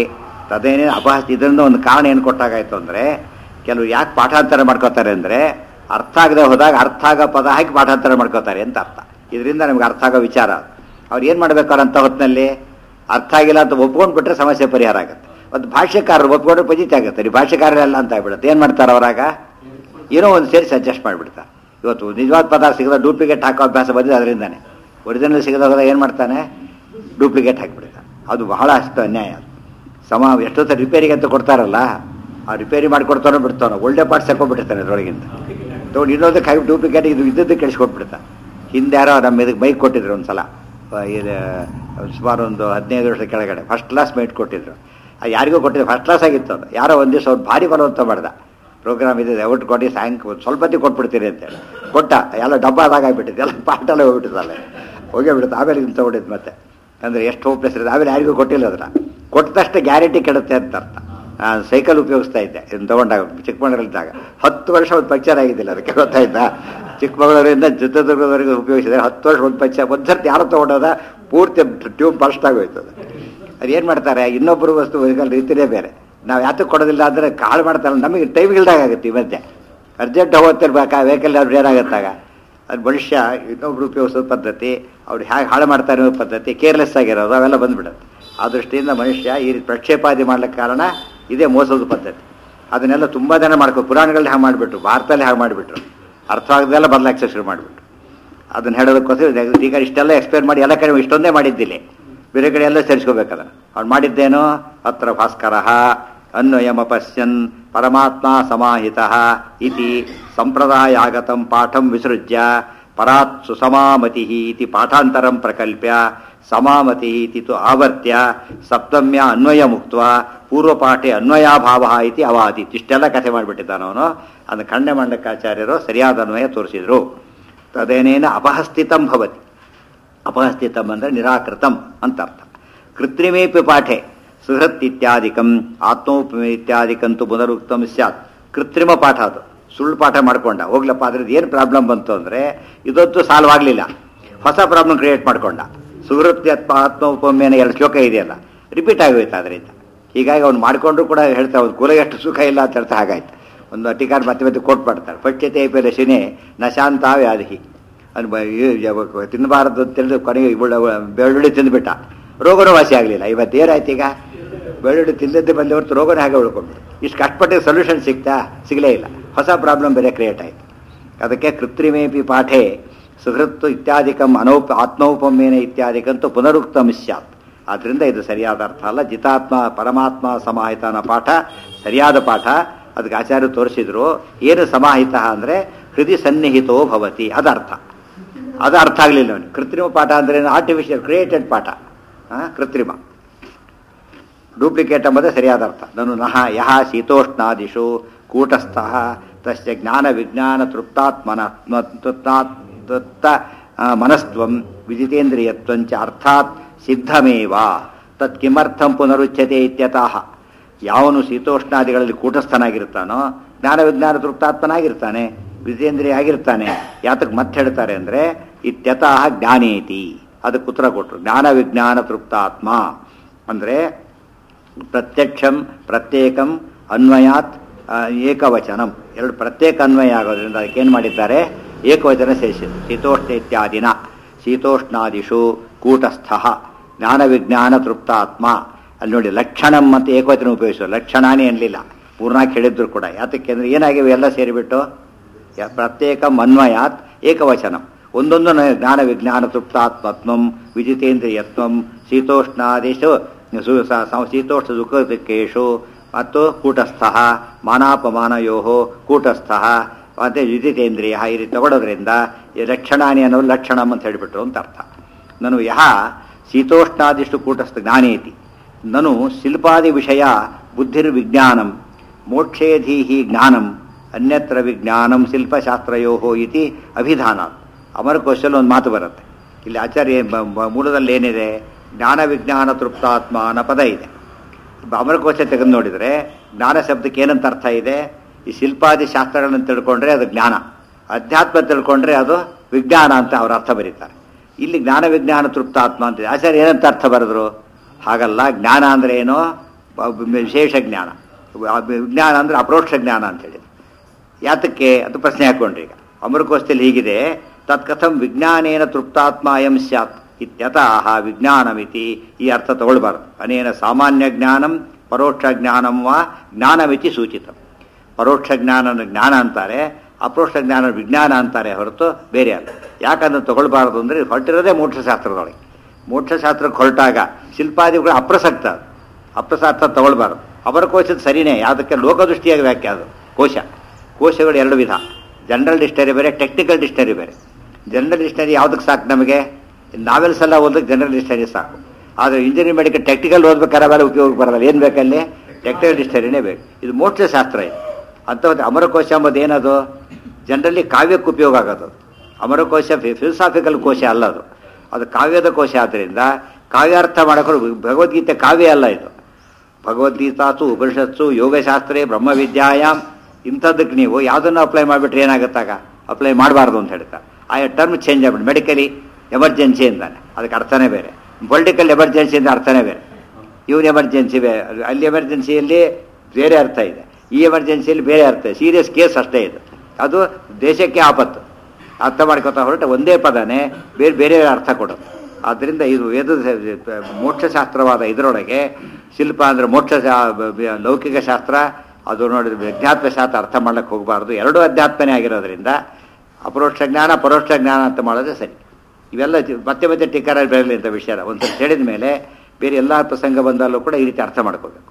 A: ತದೇನೇ ಅಪಹಾಸ ಇದರಿಂದ ಒಂದು ಕಾರಣ ಏನು ಕೊಟ್ಟಾಗಾಯ್ತು ಅಂದರೆ ಕೆಲವು ಯಾಕೆ ಪಾಠಾಂತರ ಮಾಡ್ಕೋತಾರೆ ಅಂದರೆ ಅರ್ಥ ಆಗದೆ ಹೋದಾಗ ಅರ್ಥ ಆಗೋ ಪದ ಹಾಕಿ ಪಾಠಾಂತರ ಮಾಡ್ಕೋತಾರೆ ಅಂತ ಅರ್ಥ ಇದರಿಂದ ನಮ್ಗೆ ಅರ್ಥ ಆಗೋ ವಿಚಾರ ಅವ್ರು ಏನು ಮಾಡ್ಬೇಕಾದ್ರೆ ಅಂತ ಹೊತ್ತಿನಲ್ಲಿ ಅರ್ಥ ಆಗಿಲ್ಲ ಅಂತ ಒಪ್ಕೊಂಡು ಬಿಟ್ರೆ ಸಮಸ್ಯೆ ಪರಿಹಾರ ಆಗುತ್ತೆ ಒಂದು ಭಾಷ್ಯಕಾರರು ಒಪ್ಕೊಂಡ್ರೆ ಪಜಿತಿ ಆಗುತ್ತೆ ಈ ಭಾಷ್ಯಕಾರರೆಲ್ಲ ಅಂತ ಆಗ್ಬಿಡುತ್ತೆ ಏನು ಮಾಡ್ತಾರೆ ಅವರಾಗ ಏನೋ ಒಂದು ಸೇರಿಸಿ ಅಡ್ಜಸ್ಟ್ ಮಾಡಿಬಿಡ್ತಾರೆ ಇವತ್ತು ನಿಜವಾದ ಪದಾರ್ಥ ಸಿಗದ ಡೂಪ್ಲಿಕೇಟ್ ಹಾಕೋ ಅಭ್ಯಾಸ ಬಂದಿದೆ ಅದರಿಂದಾನೆ ಒರಿಜಿನಲ್ ಸಿಗದಾಗ ಏನು ಮಾಡ್ತಾನೆ ಡೂಪ್ಲಿಕೇಟ್ ಹಾಕಿಬಿಡ್ತಾನೆ ಅದು ಬಹಳ ಅಷ್ಟು ಅನ್ಯಾಯ ಅದು ಸಮ ಎಷ್ಟೊತ್ತ ರಿಪೇರಿಗೆ ಅಂತ ಕೊಡ್ತಾರಲ್ಲ ಆ ರಿಪೇರಿ ಮಾಡಿಕೊಡ್ತಾನೋ ಬಿಡ್ತಾನೋ ಒಳ್ಳೆ ಪಾರ್ಟ್ಸ್ ಹಾಕೊಂಡ್ಬಿಟ್ಟಿರ್ತಾನೆ ಅದರೊಳಗಿಂತ ತೊಗೊಂಡು ಇನ್ನೊಂದಕ್ಕೆ ಹಾಕಿ ಡೂಪ್ಲಿಕೇಟ್ ಇದು ಇದ್ದದ್ದು ಕೆಡಿಸ್ಕೊಟ್ಬಿಡ್ತಾನೆ ಹಿಂದೆ ಯಾರೋ ನಮ್ಮ ಇದಕ್ಕೆ ಬೈಕ್ ಕೊಟ್ಟಿದ್ರು ಒಂದು ಸಲ ಇದು ಸುಮಾರು ಒಂದು ಹದಿನೈದು ವರ್ಷದ ಕೆಳಗಡೆ ಫಸ್ಟ್ ಕ್ಲಾಸ್ ಮೈಟ್ ಕೊಟ್ಟಿದ್ರು ಅದು ಯಾರಿಗೂ ಕೊಟ್ಟಿದ್ರು ಫಸ್ಟ್ ಕ್ಲಾಸ್ ಆಗಿತ್ತು ಅದು ಯಾರೋ ಒಂದು ದಿವಸ ಅವ್ರು ಭಾರಿ ಬಲವಂತ ಮಾಡ್ದ ಪ್ರೋಗ್ರಾಮ್ ಇದೆ ಒಟ್ಟು ಕೊಟ್ಟು ಸಾಯಂಕ ಒಂದು ಸ್ವಲ್ಪ ಹೊತ್ತಿಗೆ ಕೊಟ್ಬಿಡ್ತೀರಿ ಅಂತೇಳಿ ಕೊಟ್ಟ ಎಲ್ಲ ಡಬ್ಬ ಆದಾಗಾಗ್ಬಿಟ್ಟಿದೆ ಎಲ್ಲ ಪಾಟೆಲ್ಲ ಹೋಗ್ಬಿಟ್ಟಿದ್ದಲ್ಲ ಹೋಗೇ ಬಿಡುತ್ತೆ ಆಮೇಲೆ ಇದನ್ನು ತೊಗೊಂಡಿದ್ದು ಮತ್ತೆ ಅಂದರೆ ಎಷ್ಟು ಹೋಪ್ಲೆಸ್ ಇರುತ್ತೆ ಆಮೇಲೆ ಯಾರಿಗೂ ಕೊಟ್ಟಿಲ್ಲ ಅದನ್ನ ಕೊಟ್ಟದಷ್ಟೇ ಗ್ಯಾರಂಟಿ ಕೆಡುತ್ತೆ ಅಂತ ಅರ್ಥ ನಾನು ಸೈಕಲ್ ಉಪಯೋಗಿಸ್ತಾ ಇದ್ದೆ ಇದನ್ನು ತೊಗೊಂಡಾಗ ಚಿಕ್ಕಮಗಳೂರಿದ್ದಾಗ ಹತ್ತು ವರ್ಷ ಒಂದು ಪಂಚರ್ ಆಗಿದ್ದಿಲ್ಲ ಅದಕ್ಕೆ ಗೊತ್ತಾಯ್ತಾ ಚಿಕ್ಕಮಗಳೂರಿಂದ ಚಿತ್ರದುರ್ಗದವರೆಗೆ ಉಪಯೋಗಿಸಿದ್ರೆ ಹತ್ತು ವರ್ಷ ಒಂದು ಪಂಚರ್ ಒಂದು ಸರ್ತಿ ಯಾರೋ ತೊಗೊಂಡೋದ ಪೂರ್ತಿ ಟ್ಯೂಬ್ ಬರ್ಸ್ಟ್ ಆಗೋಯ್ತು ಅದು ಅದು ಏನು ಮಾಡ್ತಾರೆ ಇನ್ನೊಬ್ಬರು ವಸ್ತು ವೆಹಿಕಲ್ ರೀತಿಯೇ ಬೇರೆ ನಾವು ಯಾತಕ್ಕೆ ಕೊಡೋದಿಲ್ಲ ಅಂದರೆ ಕಾಳು ಮಾಡ್ತಾರೆ ನಮಗೆ ಟೈಮ್ ಇಲ್ದಾಗ ಆಗುತ್ತೆ ಈ ಮಧ್ಯೆ ಅರ್ಜೆಂಟ್ ಹೋಗ್ತಿರ್ಬೇಕಾ ವೆಹಿಕಲ್ ಅವ್ರು ಏನಾಗುತ್ತಾಗ ಅದು ಮನುಷ್ಯ ಇನ್ನೊಬ್ರು ಉಪಯೋಗಿಸೋ ಪದ್ಧತಿ ಅವ್ರು ಹೇಗೆ ಹಾಳು ಮಾಡ್ತಾರೆ ಅನ್ನೋ ಪದ್ಧತಿ ಕೇರ್ಲೆಸ್ ಆಗಿರೋದು ಅವೆಲ್ಲ ಬಂದ್ಬಿಡುತ್ತೆ ಆ ದೃಷ್ಟಿಯಿಂದ ಮನುಷ್ಯ ಈ ರೀತಿ ಪ್ರಕ್ಷೇಪಾದಿ ಮಾಡ್ಲಿಕ್ಕೆ ಕಾರಣ ಇದೇ ಮೋಸದ ಪದ್ಧತಿ ಅದನ್ನೆಲ್ಲ ತುಂಬ ಜನ ಮಾಡ್ಕೊ ಪುರಾಣಗಳಲ್ಲಿ ಹಾಗೆ ಮಾಡಿಬಿಟ್ರು ಭಾರತದಲ್ಲಿ ಹಾಗೆ ಮಾಡಿಬಿಟ್ರು ಅರ್ಥವಾಗದೆಲ್ಲ ಬದಲಾಗ್ಸೋ ಶುರು ಮಾಡಿಬಿಟ್ರು ಅದನ್ನ ಹೇಳೋದಕ್ಕೋಸ್ಕರ ಈಗ ಇಷ್ಟೆಲ್ಲ ಎಕ್ಸ್ಪ್ಲೇನ್ ಮಾಡಿ ಎಲ್ಲ ಕಡೆ ಇಷ್ಟೊಂದೇ ಮಾಡಿದ್ದಿಲ್ಲ ಬೇರೆ ಕಡೆ ಎಲ್ಲ ಸೇರಿಸ್ಕೋಬೇಕಲ್ಲ ಅವ್ನು ಮಾಡಿದ್ದೇನೋ ಅತ್ರ ಭಾಸ್ಕರ ಅನ್ವಯಮ ಪಶ್ಯನ್ ಪರಮಾತ್ಮ ಸಮಾಹಿತ ಇತಿ ಸಂಪ್ರದಾಯಾಗತಂ ಪಾಠಂ ವಿಸೃಜ್ಯ ಪರಾತ್ ಸುಸಮಾಮತಿ ಇತಿ ಪಾಠಾಂತರಂ ಪ್ರಕಲ್ಪ್ಯ ಸಮಾಮತಿ ಇತಿ ತು ಆವರ್ತ್ಯ ಸಪ್ತಮ್ಯ ಅನ್ವಯ ಮುಕ್ತ ಪೂರ್ವಪಾಠೆ ಅನ್ವಯಾಭಾವ ಇತಿ ಅವಾದಿ ಇಷ್ಟೆಲ್ಲ ಕಥೆ ಮಾಡಿಬಿಟ್ಟಿದ್ದಾನ ಅವನು ಅದನ್ನು ಖಂಡನೆ ಮಂಡಕಾಚಾರ್ಯರು ಸರಿಯಾದ ಅನ್ವಯ ತೋರಿಸಿದರು ತದೇನೇನ ಅಪಹಸ್ಥಿತಂ ಭವತಿ ಅಪಹಸ್ಥಿತಂ ಅಂದರೆ ನಿರಾಕೃತಂ ಅಂತ ಅರ್ಥ ಕೃತ್ರಿಮೇಪಿ ಪಾಠೆ ಸುಹೃತ್ ಇತ್ಯಾದಿಕಂ ಆತ್ಮೋಪಮಿ ಇತ್ಯಾದಿಕಂತೂ ಪುನರುಕ್ತಂ ಸ್ಯಾತ್ ಕೃತ್ರಿಮ ಪಾಠ ಅದು ಸುಳ್ಳು ಪಾಠ ಮಾಡ್ಕೊಂಡ ಹೋಗ್ಲಪ್ಪ ಅದ್ರದ್ದು ಏನು ಪ್ರಾಬ್ಲಮ್ ಬಂತು ಅಂದರೆ ಇದೊತ್ತು ಸಾಲ್ವ್ ಆಗಲಿಲ್ಲ ಹೊಸ ಪ್ರಾಬ್ಲಮ್ ಕ್ರಿಯೇಟ್ ಮಾಡ್ಕೊಂಡ ಸುಹೃತ್ ಆತ್ಮ ಉಪಮೇನ ಎರಡು ಶ್ಲೋಕ ಇದೆಯಲ್ಲ ರಿಪೀಟ್ ಆಗೋಯ್ತು ಅದರಿಂದ ಹೀಗಾಗಿ ಅವ್ನು ಮಾಡಿಕೊಂಡ್ರು ಕೂಡ ಹೇಳ್ತಾ ಅವ್ನು ಕುಲ ಎಷ್ಟು ಸುಖ ಇಲ್ಲ ಅಂತ ಹೇಳ್ತಾ ಹಾಗಾಯ್ತು ಒಂದು ಅಟಿಕಾರ್ ಮತ್ತೆ ಮತ್ತೆ ಕೋಟ್ ಮಾಡ್ತಾರೆ ಪಶ್ಚತೆ ಪೆಲೆ ಶಿನೆ ನಶಾಂತ ವ್ಯಾಧಿ ಅದು ಬ- ಈ- ಯಾವ- ತಿನ್ನಬಾರದು ಅಂತ ತಿಳಿದು ಕೊನೆಗೆ ಇವುಳ- ಬೆಳ್ಳುಳ್ಳಿ ತಿಂದುಬಿಟ್ಟ ರೋಗನೂ ವಾಸಿ ಆಗಲಿಲ್ಲ ಇವತ್ತು ಏನಾಯ್ತು ಈಗ ಬೆಳ್ಳುಳ್ಳಿ ತಿಂದದ್ದೇ ಬಂದ ಹೊರತು ರೋಗನೇ ಹಾಗೆ ಉಳ್ಕೊಂಡು ಇಷ್ಟು ಕಷ್ಟಪಟ್ಟಿಗೆ ಸೊಲ್ಯೂಷನ್ ಸಿಗ್ತಾ ಸಿಗಲೇ ಇಲ್ಲ ಹೊಸ ಪ್ರಾಬ್ಲಮ್ ಬೇರೆ ಕ್ರಿಯೇಟ್ ಆಯಿತು ಅದಕ್ಕೆ ಕೃತ್ರಿಮೇಪಿ ಪಾಠೆ ಸುಹೃತ್ತು ಇತ್ಯಾದಿಕಂ ಅನೌಪ ಆತ್ಮೌಪಮೇನ ಇತ್ಯಾದಿಕಂತೂ ಪುನರುಕ್ತಂ ಸ್ಯಾತ್ ಆದ್ರಿಂದ ಇದು ಸರಿಯಾದ ಅರ್ಥ ಅಲ್ಲ ಜಿತಾತ್ಮ ಪರಮಾತ್ಮ ಸಮಾಹಿತ ಅನ್ನೋ ಪಾಠ ಸರಿಯಾದ ಪಾಠ ಅದಕ್ಕೆ ಆಚಾರ್ಯ ತೋರಿಸಿದ್ರು ಏನು ಸಮಾಹಿತ ಅಂದ್ರೆ ಹೃದಯ ಸನ್ನಿಹಿತೋ ಭವತಿ ಅದರ್ಥ ಅದು ಅರ್ಥ ಆಗಲಿಲ್ಲ ಅವನು ಕೃತ್ರಿಮ ಪಾಠ ಅಂದ್ರೆ ಆರ್ಟಿಫಿಷಿಯಲ್ ಕ್ರಿಯೇಟೆಡ್ ಪಾಠ ಆ, ಕೃತ್ರಿಮ ಡೂಪ್ಲಿಕೇಟ್ ಎಂಬುದೇ ಸರಿಯಾದ ಅರ್ಥ ನಾನು ನಹ ಯಹ ಶೀತೋಷ್ಣಾದಿಷು ಕೂಟಸ್ಥ ತಸ್ಯ ಜ್ಞಾನ ವಿಜ್ಞಾನ ತೃಪ್ತಾತ್ಮನ ತೃಪ್ತಾತ್ ತೃಪ್ತ ಆ, ಮನಸ್ತ್ವಂ ವಿಜಿತೇಂದ್ರಿಯತ್ವಂಚ ಅರ್ಥಾತ್ ಸಿದ್ಧಮೇವ ತತ್ ಕಿಮರ್ಥಂ ಪುನರುಚ್ಯತೆ ಇತ್ಯತಃ ಯಾವನು ಶೀತೋಷ್ಣಾದಿಗಳಲ್ಲಿ ಕೂಟಸ್ಥನಾಗಿರ್ತಾನೋ ಜ್ಞಾನ ವಿಜ್ಞಾನ ತೃಪ್ತಾತ್ಮನಾಗಿರ್ತಾನೆ ವಿಜೇಂದ್ರಿಯ ಆಗಿರ್ತಾನೆ ಯಾತಕ್ಕೆ ಮತ್ತೆ ಹೇಳ್ತಾರೆ ಅಂದ್ರೆ ಇತ್ಯತಃ ಜ್ಞಾನೇತಿ ಅದಕ್ಕೆ ಉತ್ತರ ಕೊಟ್ಟರು ಜ್ಞಾನ ವಿಜ್ಞಾನ ತೃಪ್ತಾತ್ಮ ಅಂದ್ರೆ ಪ್ರತ್ಯಕ್ಷಂ ಪ್ರತ್ಯೇಕಂ ಅನ್ವಯಾತ್ ಆ, ಏಕವಚನಂ ಎರಡು ಪ್ರತ್ಯೇಕ ಅನ್ವಯ ಆಗೋದ್ರಿಂದ ಅದಕ್ಕೆ ಏನು ಮಾಡಿದ್ದಾರೆ ಏಕವಚನ ಸೇರಿಸಿದ್ರು ಶೀತೋಷ್ಣ ಇತ್ಯಾದಿನ ಶೀತೋಷ್ಣಾದಿಷು ಕೂಟಸ್ಥ ಜ್ಞಾನ ವಿಜ್ಞಾನ ತೃಪ್ತಾತ್ಮ ಅಲ್ಲಿ ನೋಡಿ ಲಕ್ಷಣಂ ಅಂತ ಏಕವಚನ ಉಪಯೋಗಿಸೋದು ಲಕ್ಷಣಾನೇ ಅನ್ಲಿಲ್ಲ ಪೂರ್ಣಾಕ್ ಹೇಳಿದ್ರು ಕೂಡ ಯಾತಕ್ಕೆ ಅಂದ್ರೆ ಏನಾಗಿವೆ ಎಲ್ಲ ಸೇರಿಬಿಟ್ಟು ಯ- ಪ್ರತ್ಯೇಕಂ ಅನ್ವಯಾತ್ ಏಕವಚನಂ ಒಂದೊಂದು ನ- ಜ್ಞಾನ ವಿಜ್ಞಾನ ತೃಪ್ತಾತ್ಮತ್ವಂ ವಿಜಿತೇಂದ್ರಿಯತ್ವಂ ಶೀತೋಷ್ಣಾದಿಷು ಸು- ಸ- ಸ- ಶೀತೋಷ್ಣ ಸುಖಕೇಶು ಮತ್ತು ಕೂಟಸ್ಥ ಮಾನಾಪಮಾನಯೋ ಕೂಟಸ್ಥ ಮತ್ತೆ ವಿಜಿತೇಂದ್ರಿಯ ಈ ರೀತಿ ತಗೊಳ್ಳೋದ್ರಿಂದ ಈ ಲಕ್ಷಣಾನಿ ಅನ್ನೋ ಲಕ್ಷಣಂ ಅಂತ ಹೇಳಿಬಿಟ್ರು ಅಂತ ಅರ್ಥ ನಾನು ಯಹ ಶೀತೋಷ್ಣಾದಿಷ್ಟು ಕೂಟಸ್ಥ ಜ್ಞಾನೇತಿ ನನು ಶಿಲ್ಪಾದಿ ವಿಷಯ ಬುದ್ಧಿರ್ವಿಜ್ಞಾನಂ ಮೋಕ್ಷೇಧೀಹಿ ಜ್ಞಾನಂ ಅನ್ಯತ್ರ ವಿಜ್ಞಾನಂ ಶಿಲ್ಪಶಾಸ್ತ್ರಯೋ ಇತಿ ಅಭಿಧಾನ ಅಮರಕೋಶಲ್ಲಿ ಒಂದು ಮಾತು ಬರುತ್ತೆ ಇಲ್ಲಿ ಆಚಾರ್ಯ ಬ- ಬ- ಮೂಲದಲ್ಲಿ ಏನಿದೆ ಜ್ಞಾನ ವಿಜ್ಞಾನ ತೃಪ್ತಾತ್ಮ ಅನ್ನೋ ಪದ ಇದೆ ಅಮರಕೋಶ ತೆಗೆದು ನೋಡಿದರೆ ಜ್ಞಾನ ಶಬ್ದಕ್ಕೆ ಏನಂತ ಅರ್ಥ ಇದೆ ಈ ಶಿಲ್ಪಾದಿ ಶಾಸ್ತ್ರಗಳನ್ನು ತಿಳ್ಕೊಂಡ್ರೆ ಅದು ಜ್ಞಾನ ಅಧ್ಯಾತ್ಮ ತಿಳ್ಕೊಂಡ್ರೆ ಅದು ವಿಜ್ಞಾನ ಅಂತ ಅವ್ರ ಅರ್ಥ ಬರೀತಾರೆ ಇಲ್ಲಿ ಜ್ಞಾನ ವಿಜ್ಞಾನ ತೃಪ್ತಾತ್ಮ ಅಂತ ಇದೆ. ಆಚಾರ್ಯ ಏನಂತ ಅರ್ಥ ಬರೆದ್ರು ಹಾಗಲ್ಲ ಜ್ಞಾನ ಅಂದ್ರೆ ಏನು ಬ- ಬ- ವಿಶೇಷ ಜ್ಞಾನ ಆ ವಿಜ್ಞಾನ ಅಂದ್ರೆ ಅಪರೋಕ್ಷ ಜ್ಞಾನ ಅಂತ ಹೇಳಿ ಯಾತಕ್ಕೆ ಅದು ಪ್ರಶ್ನೆ ಹಾಕೊಂಡ್ರಿ ಈಗ ಅಮರಕೋಶದಲ್ಲಿ ಹೀಗಿದೆ ತತ್ಕಥಂ ವಿಜ್ಞಾನೇನ ತೃಪ್ತಾತ್ಮ ಅಯಂ ಸ್ಯಾತ್ ಇತ್ಯತಃ ವಿಜ್ಞಾನಮಿತಿ ಈ ಅರ್ಥ ತಗೊಳ್ಬಾರ್ದು ಅನೇನ ಸಾಮಾನ್ಯ ಜ್ಞಾನಂ ಪರೋಕ್ಷ ಜ್ಞಾನಂ ವಾ ಜ್ಞಾನಮಿತಿ ಸೂಚಿತ ಪರೋಕ್ಷ ಜ್ಞಾನನ ಜ್ಞಾನ ಅಂತಾರೆ ಅಪರೋಕ್ಷ ಜ್ಞಾನ ವಿಜ್ಞಾನ ಅಂತಾರೆ ಹೊರತು ಬೇರೆ ಅಲ್ಲ ಯಾಕಂದ್ರೆ ತಗೊಳ್ಬಾರ್ದು ಅಂದ್ರೆ ಹೊರಟಿರೋದೇ ಮೋಕ್ಷಶಾಸ್ತ್ರದೊಳಗೆ ಮೋಕ್ಷಶಾಸ್ತ್ರಕ್ಕೆ ಹೊರಟಾಗ ಶಿಲ್ಪಾದಿಗಳು ಅಪ್ರಸಕ್ತ ಅದು. ಅಪ್ರಸಕ್ತ ತಗೊಳ್ಬಾರ್ದು ಅವರ ಕೋಶದ ಸರಿನೇ ಯಾವುದಕ್ಕೆ ಲೋಕದೃಷ್ಟಿಯಾಗಿ ವ್ಯಾಖ್ಯೆ ಅದು ಕೋಶ ಕೋಶಗಳು ಎರಡು ವಿಧ ಜನರಲ್ ಡಿಕ್ಷನರಿ ಬೇರೆ ಟೆಕ್ನಿಕಲ್ ಡಿಕ್ಷನರಿ ಬೇರೆ ಜನರಲ್ ಡಿಕ್ಷನರಿ ಯಾವುದಕ್ಕೆ ಸಾಕು ನಮಗೆ ನಾವೆಲ್ಸ್ ಎಲ್ಲ ಓದಕ್ಕೆ ಜನರಲ್ ಡಿಕ್ಷನರಿ ಸಾಕು ಆದರೆ ಇಂಜಿನಿಯರಿಂಗ್ ಮೆಡಿಕಲ್ ಟೆಕ್ನಿಕಲ್ ಓದ್ಬೇಕಾದ್ರೆ ಅವೆಲ್ಲ ಉಪಯೋಗ ಬರೋಲ್ಲ ಏನು ಬೇಕಲ್ಲಿ ಟೆಕ್ನಿಕಲ್ ಡಿಕ್ಷನರಿನೇ ಬೇಕು ಇದು ಮೋಕ್ಷಶಾಸ್ತ್ರ ಇದು ಅಂಥದ್ದು ಅಮರಕೋಶ ಎಂಬುದು ಏನದು ಜನರಲಿ ಕಾವ್ಯಕ್ಕೆ ಉಪಯೋಗ ಆಗೋದು ಅಮರಕೋಶ ಫಿಲಸಾಫಿಕಲ್ ಕೋಶ ಅಲ್ಲ ಅದು ಅದು ಕಾವ್ಯದ ಕೋಶ ಆದ್ದರಿಂದ ಕಾವ್ಯಾರ್ಥ ಮಾಡೋಕೆ ಭಗವದ್ಗೀತೆ ಕಾವ್ಯ ಅಲ್ಲ ಇದು ಭಗವದ್ಗೀತಾಸು ಉಪನಿಷತ್ಸು ಯೋಗಶಾಸ್ತ್ರೇ ಬ್ರಹ್ಮವಿದ್ಯಾಯಾಮ್ ಇಂಥದ್ದಕ್ಕೆ ನೀವು ಯಾವುದನ್ನು ಅಪ್ಲೈ ಮಾಡಿಬಿಟ್ರೆ ಏನಾಗುತ್ತಾಗ ಅಪ್ಲೈ ಮಾಡಬಾರ್ದು ಅಂತ ಹೇಳ್ತಾರೆ ಆ ಟರ್ಮ್ ಚೇಂಜ್ ಆಗ್ಬಿಟ್ಟು ಮೆಡಿಕಲಿ ಎಮರ್ಜೆನ್ಸಿ ಅಂತಾನೆ ಅದಕ್ಕೆ ಅರ್ಥನೇ ಬೇರೆ ಪೊಲಿಟಿಕಲ್ ಎಮರ್ಜೆನ್ಸಿ ಅಂತ ಅರ್ಥನೇ ಬೇರೆ ಇವ್ರ ಎಮರ್ಜೆನ್ಸಿ ಬೇರೆ ಅಲ್ಲಿ ಎಮರ್ಜೆನ್ಸಿಯಲ್ಲಿ ಬೇರೆ ಅರ್ಥ ಇದೆ ಈ ಎಮರ್ಜೆನ್ಸಿಯಲ್ಲಿ ಬೇರೆ ಅರ್ಥ ಇದೆ ಸೀರಿಯಸ್ ಕೇಸ್ ಅಷ್ಟೇ ಇದು ಅದು ದೇಶಕ್ಕೆ ಆಪತ್ತು ಅರ್ಥ ಮಾಡ್ಕೊತಾ ಹೊರಟ ಒಂದೇ ಪದನೇ ಬೇರೆ ಬೇರೆ ಅರ್ಥ ಕೊಡೋದು ಆದ್ದರಿಂದ ಇದು ವೇದ ಮೋಕ್ಷಶಾಸ್ತ್ರವಾದ ಇದರೊಳಗೆ ಶಿಲ್ಪ ಅಂದರೆ ಮೋಕ್ಷ ಶಾ- ಬ- ಬ- ಲೌಕಿಕ ಶಾಸ್ತ್ರ ಅದು ನೋಡಿದ್ರೆ ಅಧ್ಯಾತ್ಮ ಶಾಸ್ತ್ರ ಅರ್ಥ ಮಾಡ್ಲಿಕ್ಕೆ ಹೋಗಬಾರ್ದು ಎರಡೂ ಅಧ್ಯಾತ್ಮನೇ ಆಗಿರೋದ್ರಿಂದ ಅಪರೋಕ್ಷ ಜ್ಞಾನ ಪರೋಕ್ಷ ಜ್ಞಾನ ಅಂತ ಮಾಡೋದೇ ಸರಿ ಇವೆಲ್ಲ ಜಿ- ಮತ್ತೆ ಮತ್ತೆ ಟೀಕಾರಲ್ಲಿ ಬರಲಿ ಅಂತ ವಿಷಯ ಒಂದು ಹೇಳಿದ ಮೇಲೆ ಬೇರೆ ಎಲ್ಲ ಪ್ರಸಂಗ ಬಂದಲ್ಲೂ ಕೂಡ ಈ ರೀತಿ ಅರ್ಥ ಮಾಡ್ಕೋಬೇಕು